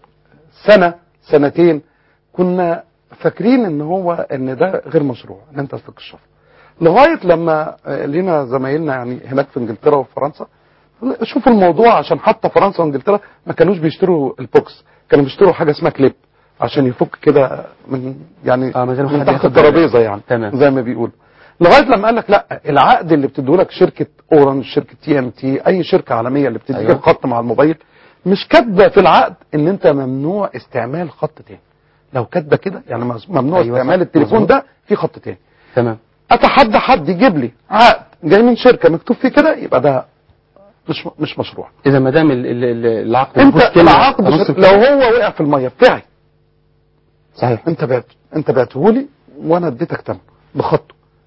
سنه سنتين كنا فاكرين ان هو ان ده غير مشروع ان انت تفك الشفره لغايه لما آه، لينا زمايلنا يعني هناك في انجلترا وفرنسا شوفوا الموضوع عشان حتى فرنسا وانجلترا ما كانوش بيشتروا البوكس كانوا بيشتروا حاجه اسمها كليب عشان يفك كده من يعني آه، من غير ما من حد تحت ياخد الترابيزه يعني تمام. زي ما بيقولوا لغايه لما قال لك لا العقد اللي بتديه لك شركه اورنج شركه تي ام تي اي شركه عالميه اللي بتديك أيوة. أيوة. الخط مع الموبايل مش كاتبه في العقد ان انت ممنوع استعمال خط تاني لو كاتبه كده يعني مز- ممنوع أيوة أيوة صح. استعمال التليفون مظبوط. ده في خط تاني تمام اتحدى حد يجيب لي عقد جاي من شركه مكتوب فيه كده يبقى ده مش مش مشروع اذا ما دام ال- ال- ال- العقد انت مفيهوش كلمة العقد تنص لو الكلام. هو وقع في الميه بتاعي صحيح انت بعت انت بعته لي وانا اديتك ثمنه بخطه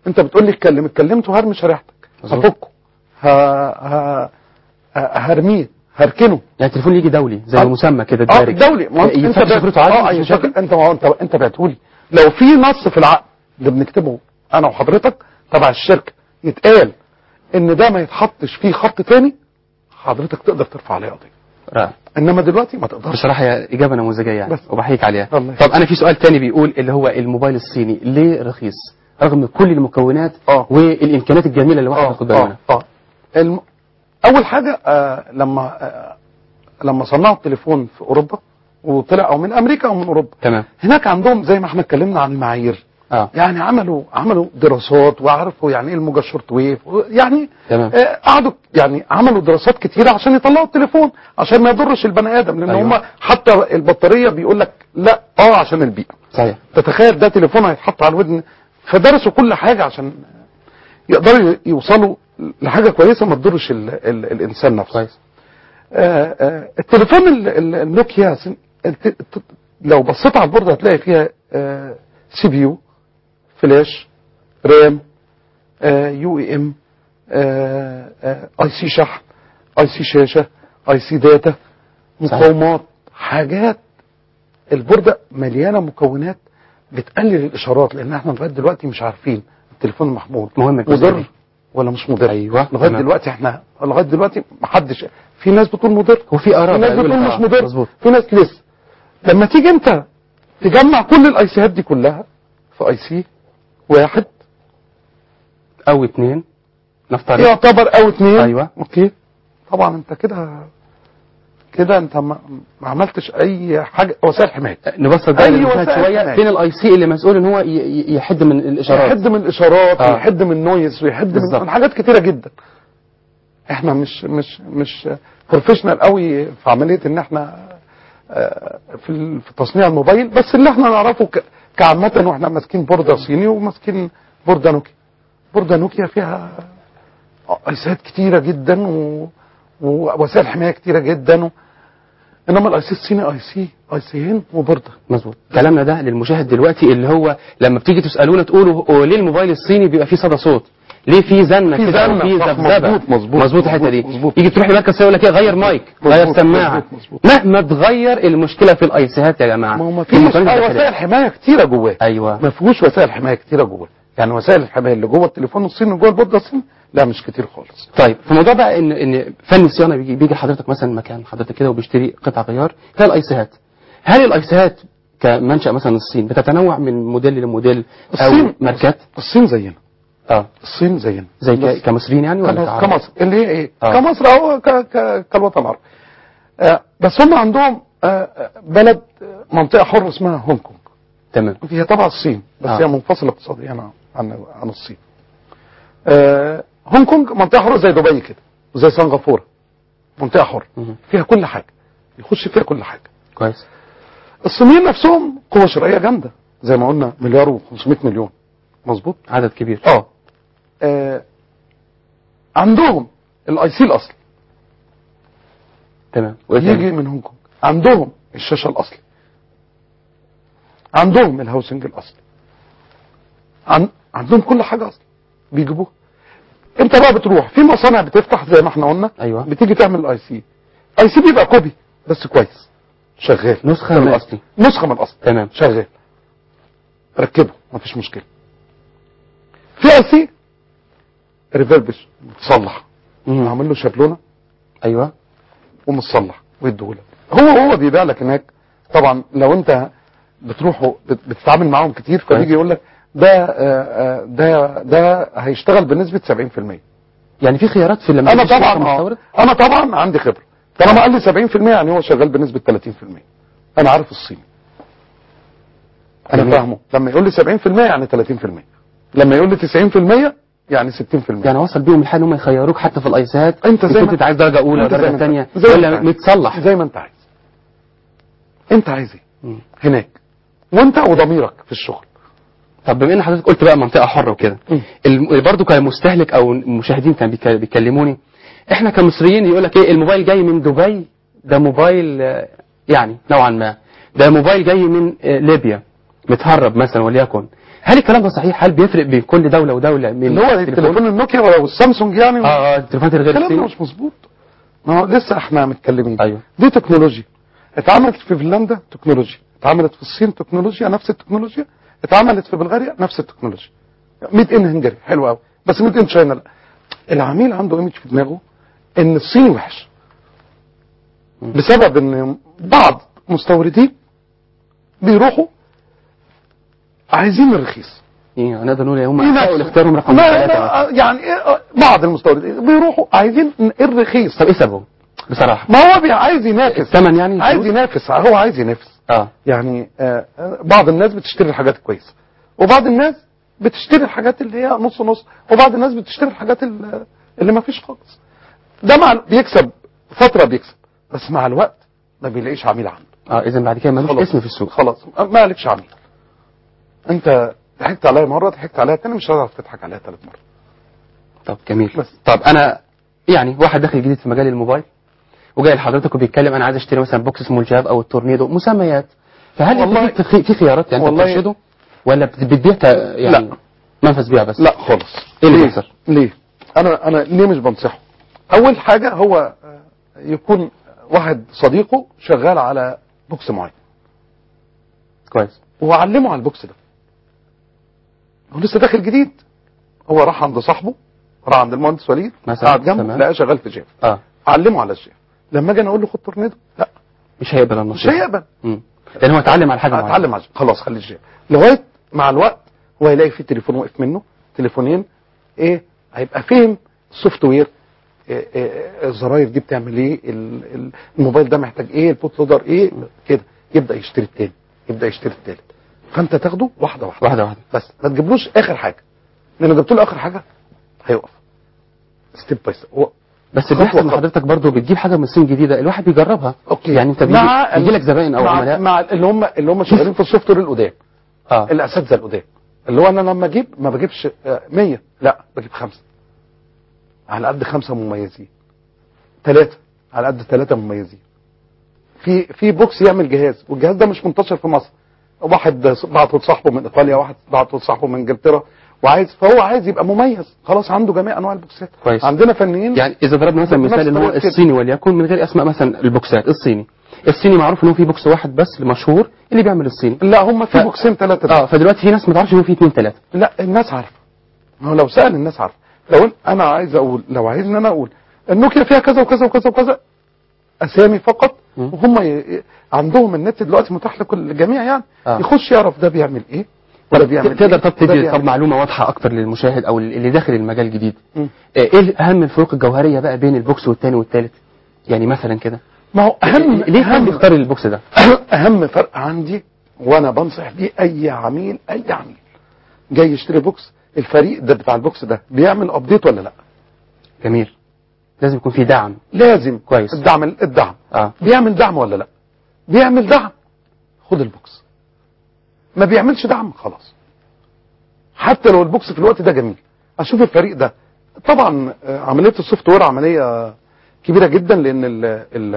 انت بتقول لي اتكلم اتكلمت وهرمي شريحتك مظبوط. هفكه ه... ه... ه- هرميه هركنه يعني التليفون يجي دولي زي آه. المسمى كده اه الدارج دولي ما هو انت يفتح بعت- شفرته عادي اه مفيش يفتح- مشاكل؟ انت ما هو انت انت بعته لي لو في نص في العقد اللي بنكتبه انا وحضرتك تبع الشركه يتقال ان ده ما يتحطش فيه خط تاني حضرتك تقدر ترفع عليه قضيه رائع انما دلوقتي ما تقدرش بصراحة هي إجابة نموذجية يعني بس. وبحييك عليها الله طب أنا في سؤال تاني بيقول اللي هو الموبايل الصيني ليه رخيص رغم كل المكونات آه. والإمكانيات الجميلة اللي الواحد اه ياخد باله اه منها اه الم... اول حاجه آه لما آه لما صنعوا التليفون في اوروبا وطلع او من امريكا او من اوروبا تمام هناك عندهم زي ما احنا اتكلمنا عن المعايير اه يعني عملوا عملوا دراسات وعرفوا يعني ايه الموجه الشورت ويف يعني تمام. آه، قعدوا يعني عملوا دراسات كتيره عشان يطلعوا التليفون عشان ما يضرش البني ادم لان أيوة. هم حتى البطاريه بيقول لك لا اه عشان البيئه صحيح تتخيل ده تليفون هيتحط على الودن فدرسوا كل حاجه عشان يقدروا يوصلوا لحاجه كويسه ما تضرش ال ال الانسان نفسه كويس آه، آه، التليفون ال- ال- النوكيا سن- الت- الت- لو بصيت على البورده هتلاقي فيها آه، سي بي يو فلاش رام آه، يو اي ام آه، آه، اي سي شحن اي سي شاشه اي سي داتا مقاومات حاجات البورده مليانه مكونات بتقلل الاشارات لان احنا لغايه دلوقتي مش عارفين التليفون المحمول مهم الجزء مضر ده. ولا مش مضر أيوة، لغايه تمام. دلوقتي احنا لغايه دلوقتي محدش في ناس بتقول مضر وفي آراء في ناس بقى يقول بتقول لك مش آه، مضر مظبوط في ناس لسه لما تيجي انت تجمع كل الاي سيات دي كلها في اي سي واحد أو اتنين نفترض يعتبر او اتنين أيوة. اوكي طبعا انت كده كده انت ما, ما عملتش اي حاجه وسائل حمايه نبسط ده أي للمشاهد وسائل شوية حماية. فين الاي سي اللي مسؤول ان هو ي- ي- يحد من الاشارات يحد من الاشارات آه. ويحد من النويز ويحد بالظبط. من, من حاجات كتيره جدا احنا مش مش مش بروفيشنال قوي في عمليه ان احنا آه، في ال- في تصنيع الموبايل بس اللي احنا نعرفه ك- كعامه واحنا ماسكين بورده صيني وماسكين بورده نوكيا بورده نوكيا فيها ايسات كتيره جدا و... ووسائل حمايه كتيره جدا و... انما الاي سي الصيني اي سي اي سيين وبورده مظبوط كلامنا ده للمشاهد دلوقتي اللي هو لما بتيجي تسالونا تقولوا هو ليه الموبايل الصيني بيبقى فيه صدى صوت ليه في زنه في كده أو زنة، في صح، ذبذبه مظبوط، مظبوط، مظبوط الحته دي مظبوط، مظبوط. يجي تروح لمركز يقول لك ايه غير مايك غير مظبوط، سماعه مظبوط، مظبوط. مهما تغير المشكله في الايسيهات يا جماعه ما هو ما في فيش المكونات آه، الداخلية. وسائل حمايه كتيره جواه ايوه ما فيهوش وسائل حمايه كتيره جوه يعني وسائل الحمايه اللي جوه التليفون الصيني وجوه البورده الصيني لا مش كتير خالص طيب في موضوع بقى ان ان فن الصيانه بيجي, بيجي حضرتك مثلا مكان حضرتك كده وبيشتري قطع غيار فيها الايسيهات هل الايسيهات كمنشا مثلا الصين بتتنوع من موديل لموديل او الصين- ماركات الصين زينا اه الصين زينا زي بس ك- كمصريين يعني ولا كمصر, كعرب؟ كمصر اللي هي ايه آه. كمصر او ك... ك... كالوطن العربي آه بس هم عندهم آه آه، بلد آه، منطقه حره اسمها هونج كونج تمام هي تبع الصين بس آه. هي منفصله اقتصاديا عن عن, عن الصين آه هونج كونج منطقه حره زي دبي كده وزي سنغافوره منطقه حره مهم. فيها كل حاجه يخش فيها كل حاجه كويس الصينيين نفسهم قوة شرائية جامدة زي ما قلنا مليار و500 مليون مظبوط عدد كبير اه آه، عندهم الاي سي الاصلي تمام وإيه تاني؟ يجي من هونج كونج عندهم الشاشة الاصلي عندهم الهاوسنج الاصلي عن... عندهم كل حاجة اصلي بيجيبوها انت بقى بتروح في مصانع بتفتح زي ما احنا قلنا أيوة. بتيجي تعمل الاي سي اي سي بيبقى كوبي بس كويس شغال نسخة من الأصلي نسخة من الاصلي تمام شغال ركبه مفيش مشكله في اي سي ريفربش متصلح مم. عامل له شابلونه أيوه ومتصلح ويديهولك هو هو بيبيع لك هناك طبعا لو انت بتروحوا بت- بتتعامل معاهم كتير كويس. فبيجي يقول لك ده آه، آه، ده ده هيشتغل بنسبه 70% يعني في خيارات في لما انا تشتري طبعا كمستورد؟ آه، انا طبعا عندي خبره طالما قال لي 70% يعني هو شغال بنسبه 30% انا عارف الصيني انا جميل. فاهمه لما يقول لي 70% يعني 30% لما يقول لي 90% يعني 60% يعني وصل بيهم الحال ان هم يخيروك حتى في الايسات انت زي كنت ما انت عايز درجه اولى انت زي درجه ما انت- ثانيه زي ما انت ولا عايز. متصلح زي ما انت عايز انت عايز ايه مم. هناك وانت وضميرك في الشغل طب بما ان حضرتك قلت بقى منطقه حره وكده مم. الم- برضه كمستهلك او المشاهدين كانوا بيك- بيكلموني احنا كمصريين يقول لك ايه الموبايل جاي من دبي ده موبايل آه، يعني نوعا ما ده موبايل جاي من آه، ليبيا متهرب مثلا وليكن هل الكلام ده صحيح هل بيفرق بين كل دوله ودوله من اللي هو التليفون النوكيا والسامسونج يعني اه اه التليفونات الغير الكلام ده الصيني مش مظبوط ما هو لسه احنا متكلمين ايوه دي تكنولوجيا اتعملت في فنلندا تكنولوجيا اتعملت في الصين تكنولوجيا نفس التكنولوجيا اتعملت في بلغاريا نفس التكنولوجيا ميد ان هنجري حلو قوي بس ميد ان تشاينا لا العميل عنده ايمج في دماغه ان الصين وحش بسبب ان بعض مستوردين بيروحوا عايزين الرخيص ايه نقدر نقول هم في حققوا نفس- الاختيارهم رقم ما- ثلاثة ما- يعني إيه، بعض المستوردين بيروحوا عايزين الرخيص طب ايه سببه بصراحه ما هو بي- عايز ينافس الثمن يعني عايز الفلوس؟ ينافس هو عايز ينافس اه يعني آه، آه، بعض الناس بتشتري الحاجات الكويسه وبعض الناس بتشتري الحاجات اللي هي نص نص وبعض الناس بتشتري الحاجات ال- اللي ما فيش خالص ده مع ال- بيكسب فتره بيكسب بس مع الوقت ما بيلاقيش عميل عنده اه اذا بعد كده ملوش خلاص اسم في السوق خلاص ما لكش عميل انت ضحكت عليا مره ضحكت عليا تاني مش هتعرف تضحك عليا ثالث مره طب جميل بس. طب انا يعني واحد داخل جديد في مجال الموبايل وجاي لحضرتك وبيتكلم انا عايز اشتري مثلا بوكس اسمه الجاب او التورنيدو مسميات فهل والله- والله في في خيارات يعني انت والله- بترشده ولا بت- بتبيع ت- يعني لا. منفذ بيع بس لا خالص ايه اللي ليه؟ بيحصل؟ ليه انا انا ليه مش بنصحه اول حاجه هو آه، يكون واحد صديقه شغال على بوكس معين كويس وعلمه على البوكس ده هو لسه داخل جديد هو راح عند صاحبه راح عند المهندس وليد مثلا، قعد جنبه تمام. لقاه شغال في جيم اه علمه على الجيم لما اجي انا اقول له خد تورنيدو لا مش هيقبل مش النصيحه هيقبل مم. لان هو اتعلم على حاجه معينه اتعلم على الجيم. خلاص خلي الجيم لغايه مع الوقت هو هيلاقي في تليفون وقف منه تليفونين ايه هيبقى فهم السوفت وير إيه إيه الزراير دي بتعمل ايه ال- ال- الموبايل ده محتاج ايه البوت لودر ايه كده يبدا يشتري التاني يبدا يشتري التالت فانت تاخده واحده واحده واحده واحده بس ما تجيبلوش اخر حاجه لان جبت له اخر حاجه هيقف ستيب باي ستيب بس خطوة بيحصل ان خطوة. حضرتك برضو بتجيب حاجه من الصين جديده الواحد بيجربها اوكي يعني انت بيجي, مع بيجي لك زباين او مع, عملاء مع اللي هم اللي هم شغالين في السوفت وير القدام اه الاساتذه القدام اللي هو انا لما اجيب ما بجيبش آه، 100 لا بجيب خمسه على قد خمسه مميزين ثلاثه على قد ثلاثه مميزين في في بوكس يعمل جهاز والجهاز ده مش منتشر في مصر واحد بعته لصاحبه من ايطاليا واحد بعته لصاحبه من انجلترا وعايز فهو عايز يبقى مميز خلاص عنده جميع انواع البوكسات كويس. عندنا فنيين يعني اذا ضربنا مثلا بنفس مثال ان هو طريقة كده. الصيني وليكن من غير اسماء مثلا البوكسات الصيني الصيني معروف ان هو في بوكس واحد بس مشهور اللي بيعمل الصيني لا هم في ف- بوكسين ثلاثه اه فدلوقتي في ناس ما تعرفش ان هو في اثنين ثلاثه لا الناس عارفه ما هو لو سأل الناس عارفه لو إن- انا عايز اقول لو عايزني انا اقول النوكيا فيها كذا وكذا وكذا وكذا اسامي فقط مم. وهم ي... ي- عندهم النت دلوقتي متاح لكل الجميع يعني آه. يخش يعرف ده بيعمل ايه ولا بيعمل تقدر إيه طب وده تدي بيعمل طب معلومه واضحه اكتر للمشاهد او اللي داخل المجال الجديد مم. آه، ايه اهم الفروق الجوهريه بقى بين البوكس والثاني والثالث يعني مثلا كده ما هو اهم ليه كان اهم بيختار البوكس ده اهم فرق عندي وانا بنصح بيه اي عميل اي عميل جاي يشتري بوكس الفريق ده بتاع البوكس ده بيعمل ابديت ولا لا جميل لازم يكون في دعم لازم كويس. الدعم الدعم اه بيعمل دعم ولا لا بيعمل دعم خد البوكس ما بيعملش دعم خلاص حتى لو البوكس في الوقت ده جميل اشوف الفريق ده طبعا آه، عمليه السوفت وير عمليه كبيره جدا لان ال ال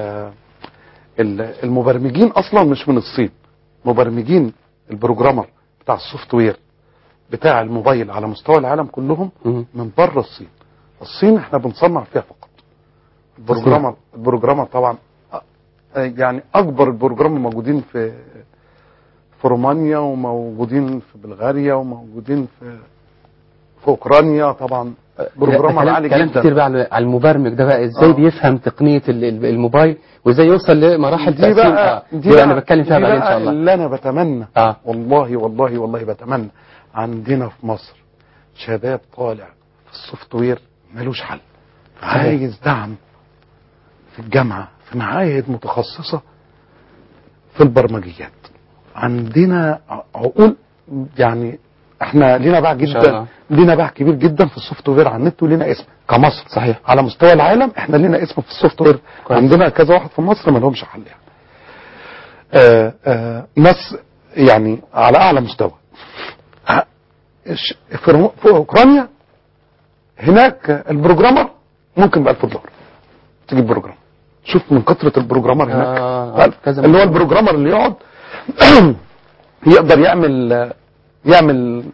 ال المبرمجين اصلا مش من الصين مبرمجين البروجرامر بتاع السوفت وير بتاع الموبايل على مستوى العالم كلهم مم. من بره الصين الصين احنا بنصنع فيها فقط البروجرامر البروجرامر طبعا أ- يعني اكبر البروجرامر موجودين في في رومانيا وموجودين في بلغاريا وموجودين في في اوكرانيا طبعا بروجرامر كلام- عالي كلام جدا كتير بقى على على المبرمج ده بقى ازاي آه. بيفهم تقنيه ال- ال- الموبايل وازاي يوصل لمراحل دي تقسيم بقى آه. دي دي بقى بقى انا بتكلم فيها دي بعدين ان بقى شاء الله اللي انا بتمنى اه والله والله والله بتمنى عندنا في مصر شباب طالع في السوفت وير ملوش حل عايز دعم في الجامعة في معاهد متخصصة في البرمجيات عندنا عقول يعني احنا لينا باع شاء جدا الله. لينا باع كبير جدا في السوفت وير على النت ولينا اسم كمصر صحيح على مستوى العالم احنا لينا اسم في السوفت وير كويس. عندنا كذا واحد في مصر ما لهمش حل يعني آه آه ناس يعني على اعلى مستوى ع- ش- في رو- في اوكرانيا هناك البروجرامر ممكن ب 1000 دولار تجيب بروجرام شوف من كثره البروجرامر هناك آه، بألف. كذا اللي هو مكان. البروجرامر اللي يقعد يقدر يعمل يعمل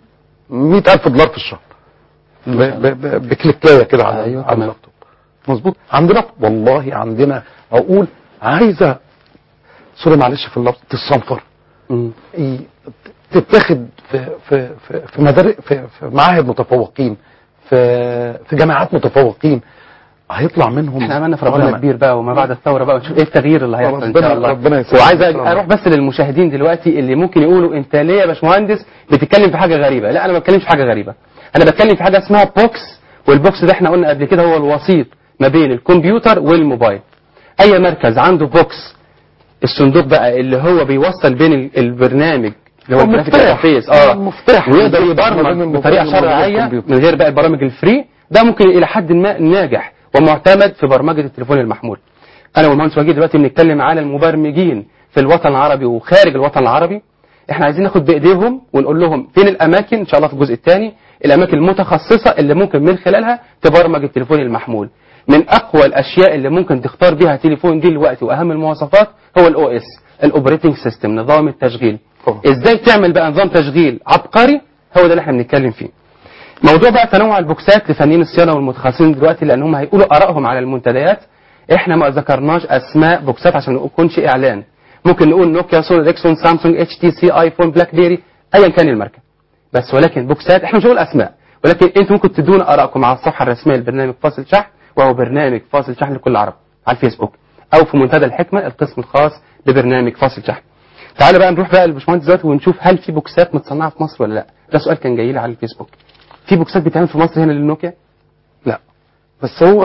100000 دولار في الشهر ب- ب- ب- بكليكايه كده على أيوة، على تمام. اللابتوب مظبوط عندنا والله عندنا عقول عايزه سوري معلش في اللفظ تتصنفر مم. ي- تتاخد في في في في مدارس في, في معاهد متفوقين في في جامعات متفوقين هيطلع منهم احنا عملنا في ربنا علماء. كبير بقى وما بعد الثوره بقى ونشوف ايه التغيير اللي هيحصل ان ربنا- شاء الله ربنا يسلمك. وعايز إن شاء الله. اروح بس للمشاهدين دلوقتي اللي ممكن يقولوا انت ليه يا باشمهندس بتتكلم في حاجه غريبه لا انا ما بتكلمش في حاجه غريبه انا بتكلم في حاجه اسمها بوكس والبوكس ده احنا قلنا قبل كده هو الوسيط ما بين الكمبيوتر والموبايل اي مركز عنده بوكس الصندوق بقى اللي هو بيوصل بين ال- البرنامج اللي هو هو الجرافيك مفتاح. انترفيس اه المفتاح. ويقدر المفتاح ما بين يبرمج الموبايل بطريقه وما بين شرعيه الكمبيوتر. من غير بقى البرامج الفري ده ممكن الى حد ما ناجح ومعتمد في برمجه التليفون المحمول انا والمهندس وجيه دلوقتي بنتكلم على المبرمجين في الوطن العربي وخارج الوطن العربي احنا عايزين ناخد بايديهم ونقول لهم فين الاماكن ان شاء الله في الجزء الثاني الاماكن المتخصصه اللي ممكن من خلالها تبرمج التليفون المحمول من اقوى الاشياء اللي ممكن تختار بيها تليفون دلوقتي واهم المواصفات هو الاو اس الاوبريتنج سيستم نظام التشغيل طبعا. ازاي تعمل بقى نظام تشغيل عبقري هو ده اللي احنا بنتكلم فيه موضوع بقى تنوع البوكسات لفنيين الصيانه والمتخصصين دلوقتي لان هم هيقولوا ارائهم على المنتديات احنا ما ذكرناش اسماء بوكسات عشان ما يكونش اعلان ممكن نقول نوكيا سوني ريكسون سامسونج اتش تي سي ايفون بلاك بيري ايا كان الماركه بس ولكن بوكسات احنا مش هنقول اسماء ولكن انتم ممكن تدونا ارائكم على الصفحه الرسميه لبرنامج فاصل شحن وهو برنامج فاصل شحن لكل العرب على الفيسبوك او في منتدى الحكمه القسم الخاص ببرنامج فاصل شحن تعالى بقى نروح بقى للباشمهندس دلوقتي ونشوف هل في بوكسات متصنعه في مصر ولا لا ده سؤال كان جاي لي على الفيسبوك في بوكسات بتتعمل في مصر هنا للنوكيا لا بس هو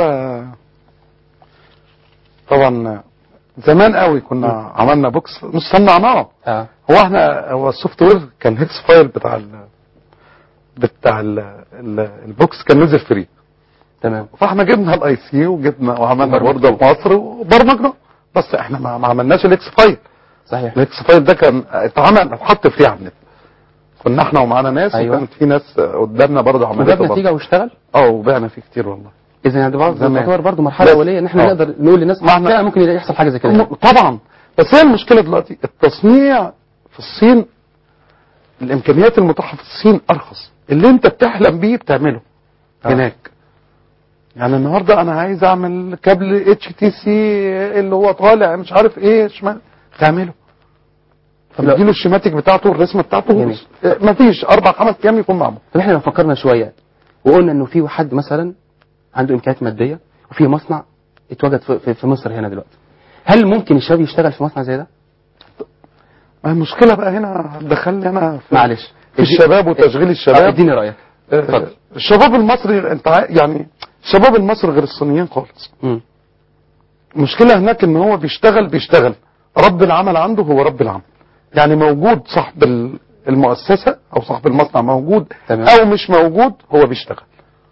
طبعا زمان قوي كنا عملنا بوكس مش صنعناه اه هو احنا هو السوفت وير كان هيكس فايل بتاع ال بتاع ال ال البوكس كان نزل فري تمام فاحنا جبنا الاي سي وجبنا وعملنا برمجته. برضه في مصر وبرمجنا بس احنا ما, ما عملناش الاكس فايل صحيح الاكس فايل ده كان اتعمل اتحط فري على النت كنا احنا ومعانا ناس أيوة. وكانت في ناس قدامنا برضه وجاب عملتها برضه. نتيجه واشتغل اه وبعنا فيه كتير والله اذا يعني برضه زمان. تعتبر برضه مرحله بس- اوليه ان احنا آه. نقدر نقول للناس ما احنا- فعلا ممكن يحصل حاجه زي كده م- طبعا بس هي المشكله دلوقتي التصنيع في الصين الامكانيات المتاحه في الصين ارخص اللي انت بتحلم بيه بتعمله آه. هناك يعني النهارده انا عايز اعمل كابل اتش تي سي اللي هو طالع مش عارف ايه شمال تعمله طب لو- تديله الشيماتيك بتاعته الرسمه بتاعته جميل. ما فيش اربع خمس ايام يكون معمول طب احنا لو فكرنا شويه وقلنا انه في حد مثلا عنده امكانيات ماديه وفي مصنع اتوجد في, في, في مصر هنا دلوقتي هل ممكن الشباب يشتغل في مصنع زي ده؟ ما المشكله بقى هنا دخلني انا في, معلش في الشباب وتشغيل آه، الشباب اديني رايك اتفضل. الشباب المصري انت عا- يعني الشباب المصري غير الصينيين خالص مم. المشكله هناك ان هو بيشتغل بيشتغل رب العمل عنده هو رب العمل يعني موجود صاحب ال- المؤسسه او صاحب المصنع موجود تمام. او مش موجود هو بيشتغل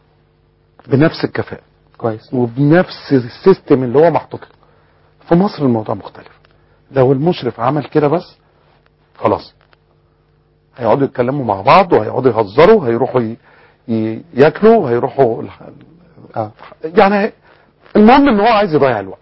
بنفس الكفاءه كويس وبنفس السيستم اللي هو محطوط له في مصر الموضوع مختلف لو المشرف عمل كده بس خلاص هيقعدوا يتكلموا مع بعض وهيقعدوا يهزروا هيروحوا ي... ي... ياكلوا هيروحوا الح... اه يعني المهم ان هو عايز يضيع الوقت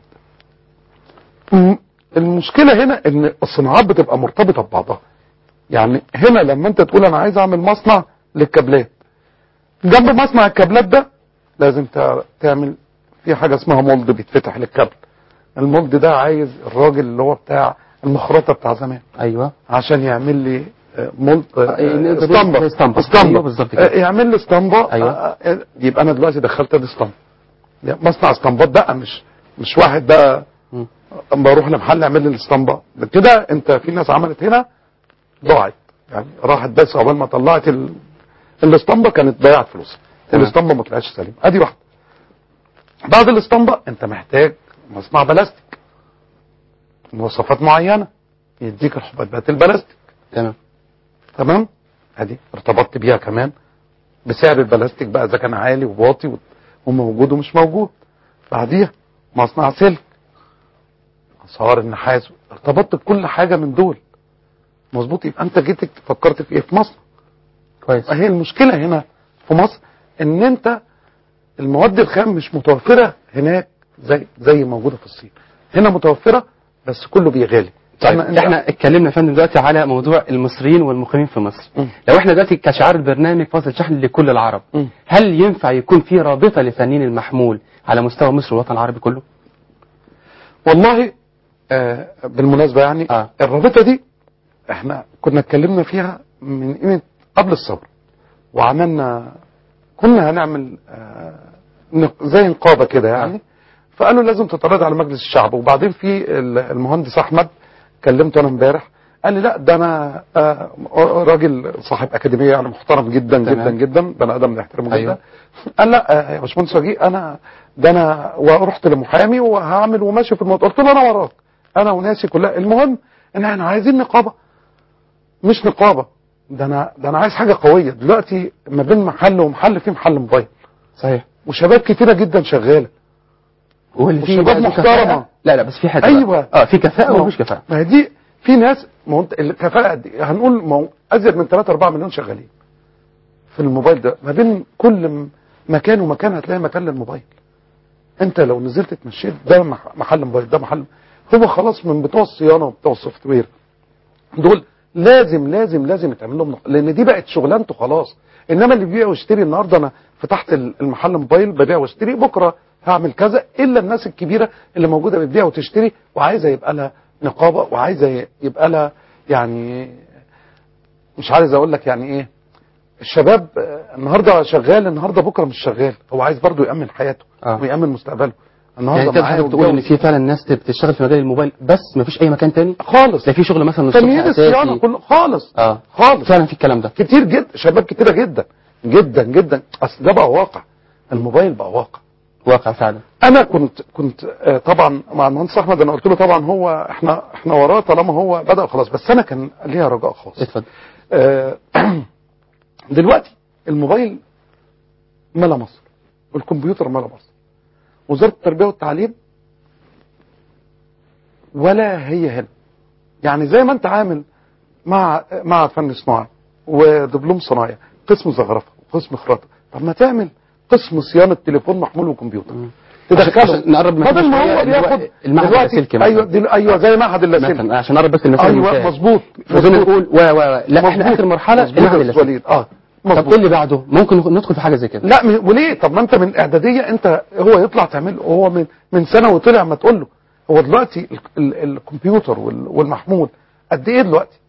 م- المشكله هنا ان الصناعات بتبقى مرتبطه ببعضها يعني هنا لما انت تقول انا عايز اعمل مصنع للكابلات جنب مصنع الكابلات ده لازم تع- تعمل في حاجه اسمها مولد بيتفتح للكابل المولد ده عايز الراجل اللي هو بتاع المخرطه بتاع زمان ايوه عشان يعمل لي آه، مولد آه، آه، نقدر نقول اسطمبه زي اسطمبة. اسطمبة. أيوة بالظبط كده. آه، يعمل لي اسطمبه أيوة. آه، آه، يبقى انا دلوقتي دخلت دي اسطمبه يعني مصنع اسطمبات بقى مش مش واحد بقى مم. اما اروح لمحل يعمل لي الاسطمبه كده انت في ناس عملت هنا ضاعت يعني راحت بس عقبال ما طلعت ال... الاسطمبه كانت ضيعت فلوسها تمام. الاسطمبه ما طلعتش سليمه ادي واحده بعد الاسطمبه انت محتاج مصنع بلاستيك مواصفات معينه يديك الحبيبات البلاستيك تمام تمام ادي ارتبطت بيها كمان بسعر البلاستيك بقى اذا كان عالي وواطي و- وموجود ومش موجود بعديها مصنع سلك اسعار النحاس ارتبطت بكل حاجه من دول مظبوط يبقى انت جيت فكرت في ايه في مصر كويس هي المشكله هنا في مصر ان انت المواد الخام مش متوفره هناك زي زي موجوده في الصين هنا متوفره بس كله بيغالي طيب أنا- احنا اتكلمنا يا فندم دلوقتي على موضوع المصريين والمقيمين في مصر مم. لو احنا دلوقتي كشعار البرنامج فاصل شحن لكل العرب مم. هل ينفع يكون في رابطه لفنانين المحمول على مستوى مصر والوطن العربي كله والله آه بالمناسبة يعني آه. الرابطة دي احنا كنا اتكلمنا فيها من قيمة قبل الثورة وعملنا كنا هنعمل آه نق- زي نقابة كده يعني فقالوا لازم تتردد على مجلس الشعب وبعدين في ال- المهندس احمد كلمته انا امبارح قال لي لا ده انا آه راجل صاحب اكاديميه يعني محترم جدا تمام. جدا جدا بني ادم نحترمه أيوه. جدا قال لا آه، يا باشمهندس وجيه انا ده انا ورحت لمحامي وهعمل وماشي في الموضوع قلت له انا وراك انا وناسي كلها المهم ان احنا عايزين نقابه مش نقابه ده انا ده انا عايز حاجه قويه دلوقتي ما بين محل ومحل في محل موبايل صحيح وشباب كتيره جدا شغاله واللي فيه والشباب بقى في محترمة. كفاءة. لا لا بس في حته أيوة. بقى. اه في كفاءه ما هو- ومش كفاءه ما هي دي في ناس ما هو انت الكفاءه دي هنقول ما هو ازيد من 3 4 مليون شغالين في الموبايل ده ما بين كل م- مكان ومكان هتلاقي مكان للموبايل انت لو نزلت اتمشيت ده مح- محل موبايل ده محل هو خلاص من بتوع الصيانه وبتوع السوفت وير دول لازم لازم لازم يتعمل لهم نق- لان دي بقت شغلانته خلاص انما اللي بيبيع ويشتري النهارده انا فتحت ال- المحل موبايل ببيع واشتري بكره هعمل كذا الا الناس الكبيره اللي موجوده بتبيع وتشتري وعايزه يبقى لها نقابه وعايزه ي- يبقى لها يعني مش عايز اقول لك يعني ايه الشباب آه، النهارده شغال النهارده بكره مش شغال هو عايز برضه يامن حياته آه. ويامن مستقبله يعني النهارده انت معايا حضرتك تقول ان ومتجوز. في فعلا ناس بتشتغل في مجال الموبايل بس ما فيش اي مكان تاني خالص لا في شغل مثلا الصبح فنيين الصيانه اساسي كله خالص اه خالص فعلا في الكلام ده كتير جدا شباب كتيره جدا جدا جدا اصل ده بقى واقع الموبايل بقى واقع واقع فعلا انا كنت كنت آه، طبعا مع المهندس احمد انا قلت له طبعا هو احنا احنا وراه طالما هو بدا خلاص بس انا كان ليها رجاء خاص اتفضل آه، دلوقتي الموبايل ملا مصر والكمبيوتر ملا مصر وزاره التربيه والتعليم ولا هي هنا يعني زي ما انت عامل مع مع فن صناعي ودبلوم صنايع قسم زخرفه وقسم خراطه طب ما تعمل قسم صيانه تليفون محمول وكمبيوتر تدخله عشان نقرب من بدل ما شوية هو بياخد دلوقتي المعهد دلوقتي اللاسلكي مثلا. ايوه دل... ايوه زي معهد اللاسلكي مثلا عشان نقرب بس المثال ايوه الممتاز. مظبوط وزي ما مظبوط. نقول و و و لا احنا مظبوط. اخر مرحله مظبوط المعهد يا اللاسلكي وليد اه طب ايه مظبوط اللي بعده ممكن ندخل في حاجه زي كده لا م- وليه طب ما انت من اعداديه انت هو يطلع تعمل هو من من سنه وطلع ما تقول له هو دلوقتي ال ال الكمبيوتر وال والمحمول قد ايه دلوقتي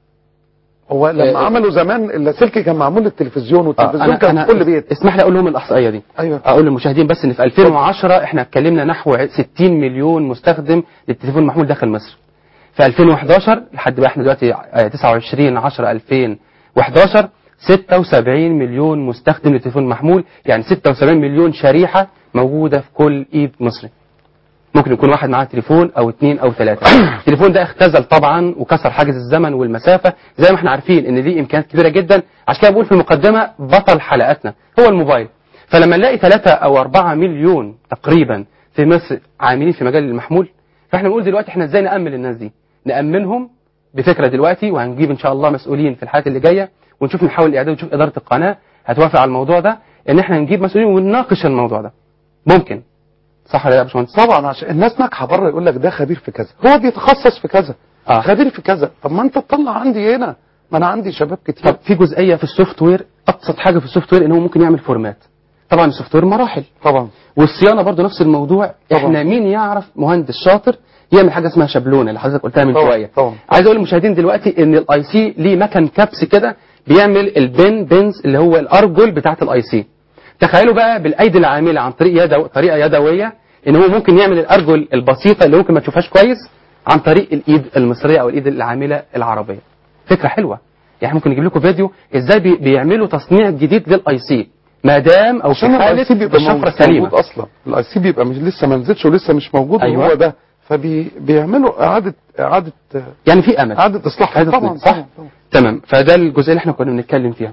هو لما آه، عملوا زمان اللاسلكي كان معمول للتلفزيون آه، والتلفزيون كان في كل بيت اسمح لي اقول لهم الاحصائيه دي ايوه اقول للمشاهدين بس ان في 2010 احنا اتكلمنا نحو 60 مليون مستخدم للتليفون المحمول داخل مصر في 2011 لحد بقى احنا دلوقتي آه، 29 10 2011 76 مليون مستخدم للتليفون المحمول يعني 76 مليون شريحه موجوده في كل ايد مصري ممكن يكون واحد معاه تليفون او اثنين او ثلاثه التليفون ده اختزل طبعا وكسر حاجز الزمن والمسافه زي ما احنا عارفين ان ليه امكانيات كبيره جدا عشان كده بقول في المقدمه بطل حلقاتنا هو الموبايل فلما نلاقي 3 او 4 مليون تقريبا في مصر عاملين في مجال المحمول فاحنا بنقول دلوقتي احنا ازاي نامن الناس دي نامنهم بفكره دلوقتي وهنجيب ان شاء الله مسؤولين في الحالات اللي جايه ونشوف نحاول الاعداد ونشوف اداره القناه هتوافق على الموضوع ده ان احنا نجيب مسؤولين ونناقش الموضوع ده ممكن صح ولا لا يا باشمهندس طبعا عشان الناس ناجحه بره يقول لك ده خبير في كذا هو بيتخصص في كذا آه. خبير في كذا طب ما انت تطلع عندي هنا ما انا عندي شباب كتير طب في جزئيه في السوفت وير ابسط حاجه في السوفت وير ان هو ممكن يعمل فورمات طبعا السوفت وير مراحل طبعا والصيانه برضو نفس الموضوع طبعا. احنا مين يعرف مهندس شاطر يعمل حاجه اسمها شابلونه اللي حضرتك قلتها من طبعا، شويه طبعا. عايز اقول للمشاهدين دلوقتي ان الاي سي ليه مكن كبس كده بيعمل البن بنز اللي هو الارجل بتاعه الاي سي تخيلوا بقى بالايدي العامله عن طريق يدو طريقه يدويه ان هو ممكن يعمل الارجل البسيطه اللي ممكن ما تشوفهاش كويس عن طريق الايد المصريه او الايد العامله العربيه فكره حلوه يعني ممكن نجيب لكم فيديو ازاي بي- بيعملوا تصنيع جديد للاي سي ما دام او في عشان الاي حاله سي بيبقى الشفره موجود سليمه موجود اصلا الاي سي بيبقى مش لسه ما نزلش ولسه مش موجود أيوة. وهو ده فبيعملوا اعاده اعاده يعني في امل اعاده اصلاح إعادة طبعا تصنيع، صح؟ طبعا طبعا. تمام فده الجزئيه اللي احنا كنا بنتكلم فيها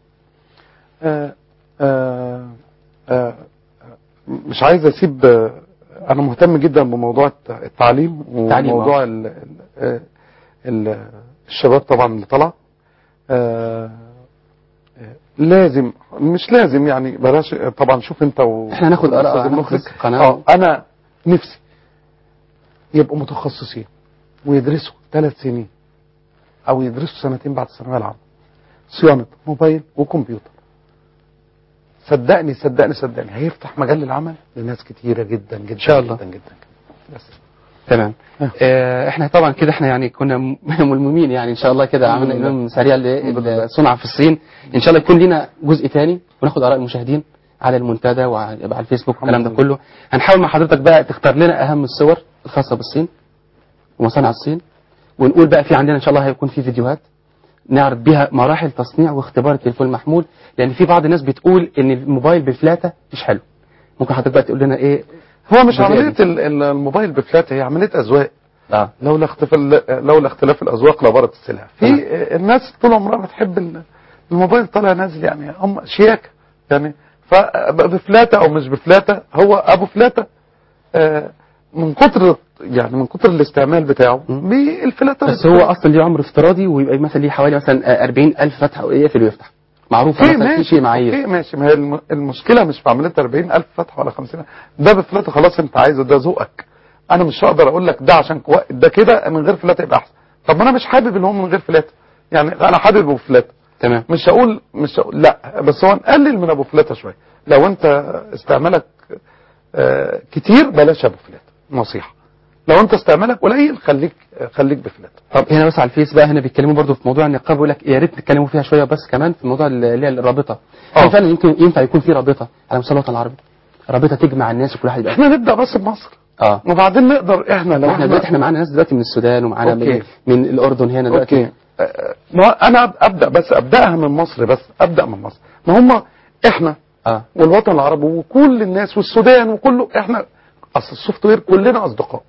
آه آه آه مش عايز اسيب آه، انا مهتم جدا بموضوع الت- التعليم التعليم، وموضوع ال ال آه، ال الشباب طبعا اللي طلع آه، آه، لازم مش لازم يعني بلاش طبعا شوف انت و احنا هناخد آراء والأستاذ هناخد المخرج. قناة. اه انا نفسي يبقوا متخصصين ويدرسوا ثلاث سنين او يدرسوا سنتين بعد الثانويه العامه صيانه موبايل وكمبيوتر صدقني صدقني صدقني هيفتح مجال للعمل لناس كتيره جدا جدا ان شاء الله. جدا جدا, جدا. بس تمام آه. آه، احنا طبعا كده احنا يعني كنا م- ملمومين يعني ان شاء الله كده عملنا لله. امام سريع للصنع في الصين ان شاء الله يكون لنا جزء تاني وناخد اراء المشاهدين على المنتدى وعلى على الفيسبوك والكلام ده الحمد كله هنحاول مع حضرتك بقى تختار لنا اهم الصور الخاصه بالصين ومصانع الصين ونقول بقى في عندنا ان شاء الله هيكون في فيديوهات نعرض بيها مراحل تصنيع واختبار التليفون المحمول لان في بعض الناس بتقول ان الموبايل بالفلاته مش حلو ممكن حضرتك بقى تقول لنا ايه هو مش الجزئية عمليه دي. ال- ال- الموبايل بفلات هي عمليه اذواق اه لولا اختلاف لولا اختلاف الاذواق لبارت السلع في تمام. آه، الناس طول عمرها بتحب ال- الموبايل طالع نازل يعني هم شياكه يعني فبفلاته او مش بفلاته هو ابو فلاته آه، من كتر يعني من كتر الاستعمال بتاعه مم. بالفلاته بس هو اصلا ليه عمر افتراضي ويبقى مثلا ليه حوالي مثلا 40000 فتحه ويقفل ويفتح معروف اوكي مثلا في ماشي شيء معايير اوكي ماشي ما هي الم- المشكله مش في عمليه 40000 فتحه ولا 50 ده بفلاته خلاص انت عايزه ده ذوقك انا مش هقدر اقول لك ده عشان كو- ده كده من غير فلاته يبقى احسن طب ما انا مش حابب ان هو من غير فلاته يعني انا حابب ابو فلاته تمام مش هقول مش هقول لا بس هو نقلل من ابو فلاته شويه لو انت استعمالك آه، كتير بلاش ابو فلاته نصيحه لو انت استعمالك قليل خليك خليك بفلاته طب هنا بس على الفيس بقى هنا بيتكلموا برضو في موضوع النقاب بيقول لك يا ريت تتكلموا فيها شويه بس كمان في موضوع اللي هي الرابطه آه. هل فعلا يمكن ينفع يكون في رابطه على مستوى الوطن العربي رابطه تجمع الناس وكل واحد يبقى احنا نبدا بس بمصر اه وبعدين نقدر احنا لو احنا دلوقتي احنا معانا ناس دلوقتي من السودان ومعانا من, أوكي. من الاردن هنا دلوقتي اوكي آه، ما انا ابدا بس ابداها من مصر بس ابدا من مصر ما هم احنا اه والوطن العربي وكل الناس والسودان وكله احنا اصل السوفت وير كلنا اصدقاء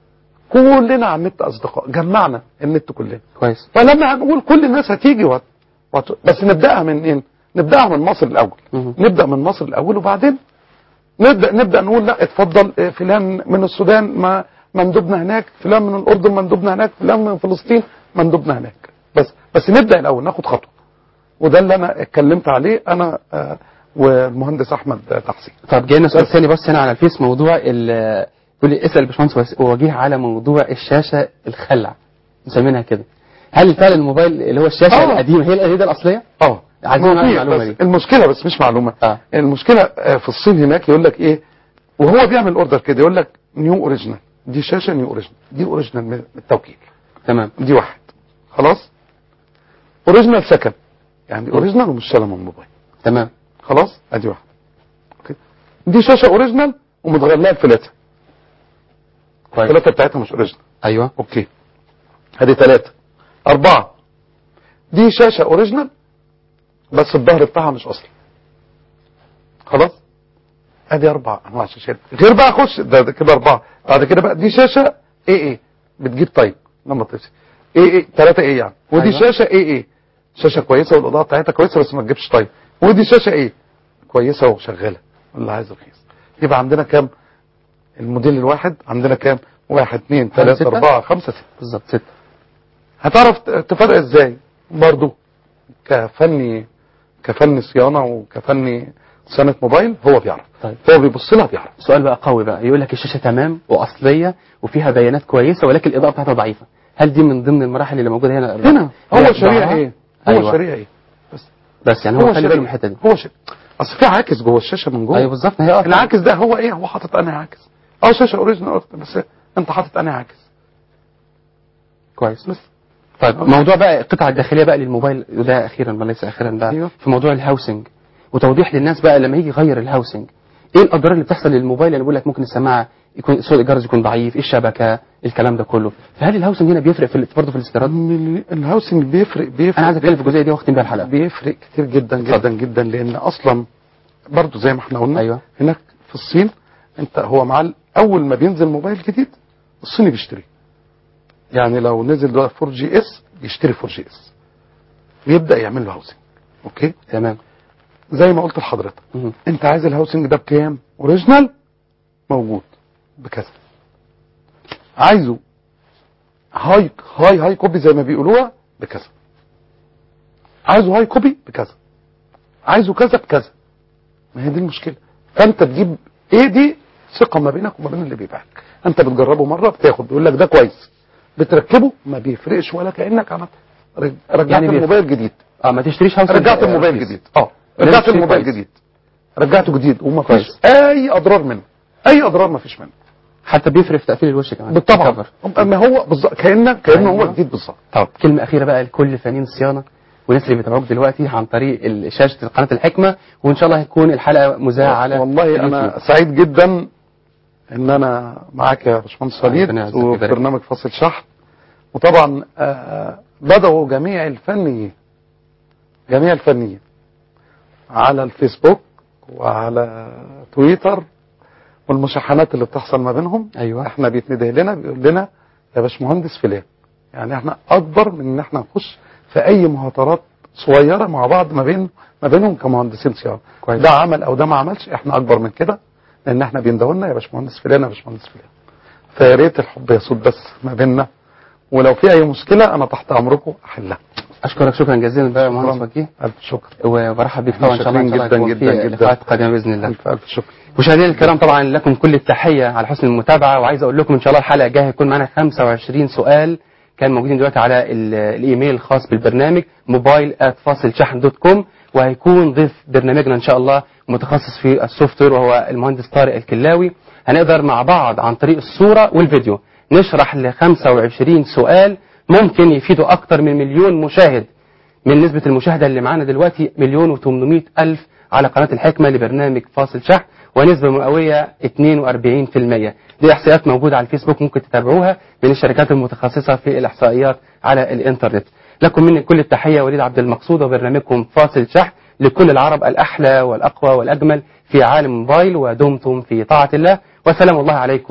كلنا على النت اصدقاء جمعنا النت كلنا كويس فلما هنقول كل الناس هتيجي وت... وت... بس نبداها من ايه نبداها من مصر الاول مهم. نبدا من مصر الاول وبعدين نبدا نبدا نقول لا اتفضل اه، فلان من السودان ما مندوبنا هناك فلان من الاردن مندوبنا هناك فلان من فلسطين مندوبنا هناك بس بس نبدا الاول ناخد خطوه وده اللي انا اتكلمت عليه انا اه، والمهندس احمد تحسين طب جاي لنا سؤال ثاني بس هنا على الفيس موضوع ال يقول لي اسال الباشمهندس وجيه على موضوع الشاشه الخلع مسمينها كده هل فعلا الموبايل اللي هو الشاشه آه. القديمه هي القديمه الاصليه اه عايزين نعرف في- المعلومة بس دي. المشكله بس مش معلومه اه المشكله آه، في الصين هناك يقول لك ايه وهو بيعمل اوردر كده يقول لك نيو اوريجينال دي شاشه نيو اوريجينال دي اوريجينال من التوكيل تمام دي واحد خلاص اوريجينال سكند يعني اوريجينال ومش شايله من الموبايل تمام خلاص ادي واحد اوكي دي شاشه اوريجينال ومتغير لها الفلاته كويس الفلاته بتاعتها مش اوريجينال ايوه اوكي ادي ثلاثة أربعة دي شاشة أوريجينال بس الظهر بتاعها مش أصلي خلاص ادي أربع أنواع شاشات غير بقى خش ده, ده كده أربعة بعد كده بقى دي شاشة اي اي بتجيب طيب لما تمسك اي اي ثلاثة اي يعني ودي أيوة. أيوة. شاشة اي اي شاشة كويسة والإضاءة بتاعتها كويسة بس ما تجيبش طيب ودي شاشة ايه كويسة وشغالة اللي عايز رخيص يبقى عندنا كام الموديل الواحد عندنا كام واحد اثنين ثلاثة ستة؟ أربعة خمسة ستة بالظبط ست هتعرف تفرق ازاي برضو كفني كفني صيانة وكفني صيانة موبايل هو بيعرف طيب. هو بيبص لها بيعرف سؤال بقى قوي بقى يقول لك الشاشه تمام واصليه وفيها بيانات كويسه ولكن الاضاءه بتاعتها ضعيفه هل دي من ضمن المراحل اللي موجوده هنا هنا هو لا، شريعة ضعها؟ ايه هو أيوة. شريعة ايه بس يعني هو خلي باله من الحته دي هو شريعة اصل في عاكس جوه الشاشة من جوه ايوه بالظبط ما هي اه العاكس ده هو ايه هو حاطط انا عاكس اه شاشة اوريجينال بس انت حاطط انا عاكس كويس بس طيب موضوع بقى القطعه الداخليه بقى للموبايل وده اخيرا ما ليس اخيرا بقى أيوة. في موضوع الهاوسنج وتوضيح للناس بقى لما يجي يغير الهاوسنج ايه الاضرار اللي بتحصل للموبايل اللي بقول لك ممكن السماعه يكون صوت الجرس يكون ضعيف ايه الشبكه الكلام ده كله فهل الهاوسنج هنا بيفرق في ال- برضه في الاستيراد من- الهاوسنج بيفرق بيفرق انا عايز اتكلم في الجزئيه دي واختم بيها الحلقه بيفرق كتير جدا اتفضل. جدا جدا لان اصلا برضو زي ما احنا قلنا أيوة. هناك في الصين انت هو مع ال- اول ما بينزل موبايل جديد الصيني بيشتري يعني لو نزل دلوقتي 4 جي اس يشتري 4 جي اس ويبدا يعمل له هاوسنج اوكي تمام زي ما قلت لحضرتك مهم. انت عايز الهاوسنج ده بكام اوريجينال موجود بكذا عايزه هاي هاي هاي كوبي زي ما بيقولوها بكذا عايزه هاي كوبي بكذا عايزه كذا بكذا ما هي دي المشكله فانت تجيب ايه دي ثقه ما بينك وما بين اللي بيبيعك انت بتجربه مره بتاخد يقول لك ده كويس بتركبه ما بيفرقش ولا كانك عملت رج- رجعت يعني يعني بيف- الموبايل جديد اه ما تشتريش هاوس رجعت الموبايل جديد اه لازم رجعت تشتري الموبايل كويس. جديد رجعته جديد وما فيش كويس. اي اضرار منه اي اضرار ما فيش منه حتى بيفرق في تقفيل الوش كمان بالطبع الكفر. اما هو بالظبط كانه كانه أيوة. هو جديد بالظبط طب كلمة أخيرة بقى لكل فنانين الصيانة والناس اللي بيتابعوك دلوقتي عن طريق ال- شاشة قناة الحكمة وإن شاء الله هتكون الحلقة مذاعة على والله انا اليوتيوب. سعيد جدا ان انا معاك يا باشمهندس وليد ربنا يعزك وفي ويبارك. برنامج فاصل شحن وطبعا آه، بدأوا جميع الفنيين جميع الفنيين على الفيسبوك وعلى تويتر والمشاحنات اللي بتحصل ما بينهم أيوة. احنا بيتنده لنا بيقول لنا يا باشمهندس فلان يعني احنا اكبر من ان احنا نخش في اي مهاترات صغيره مع بعض ما بين ما بينهم كمهندسين صيانه كويس. ده عمل او ده ما عملش احنا اكبر من كده لان احنا بيندهوا لنا يا باشمهندس فلان يا باشمهندس فلان فيا ريت الحب يسود بس ما بيننا ولو في اي مشكله انا تحت امركم احلها أشكرك شكرا جزيلا بقى يا مهندس شكراً. وجيه الف شكر وبرحب بك طبعا إن شاء الله إن شاء الله جدا يكون جدا في جدا لقاءات قادمة بإذن الله الف الف شكر مشاهدينا الكرام طبعا لكم كل التحية على حسن المتابعة وعايز أقول لكم إن شاء الله الحلقة الجاية هيكون معنا 25 سؤال كان موجودين دلوقتي على ال- الإيميل الخاص بالبرنامج موبايل فاصل شحن دوت كوم وهيكون ضيف برنامجنا إن شاء الله متخصص في السوفت وير وهو المهندس طارق الكلاوي هنقدر مع بعض عن طريق الصورة والفيديو نشرح ل 25 سؤال ممكن يفيدوا أكتر من مليون مشاهد من نسبة المشاهدة اللي معانا دلوقتي مليون وثمانمائة ألف على قناة الحكمة لبرنامج فاصل شحن ونسبة مئوية 42% دي إحصائيات موجودة على الفيسبوك ممكن تتابعوها من الشركات المتخصصة في الإحصائيات على الإنترنت لكم مني كل التحية وليد عبد المقصود وبرنامجكم فاصل شحن لكل العرب الأحلى والأقوى والأجمل في عالم موبايل ودمتم في طاعة الله وسلام الله عليكم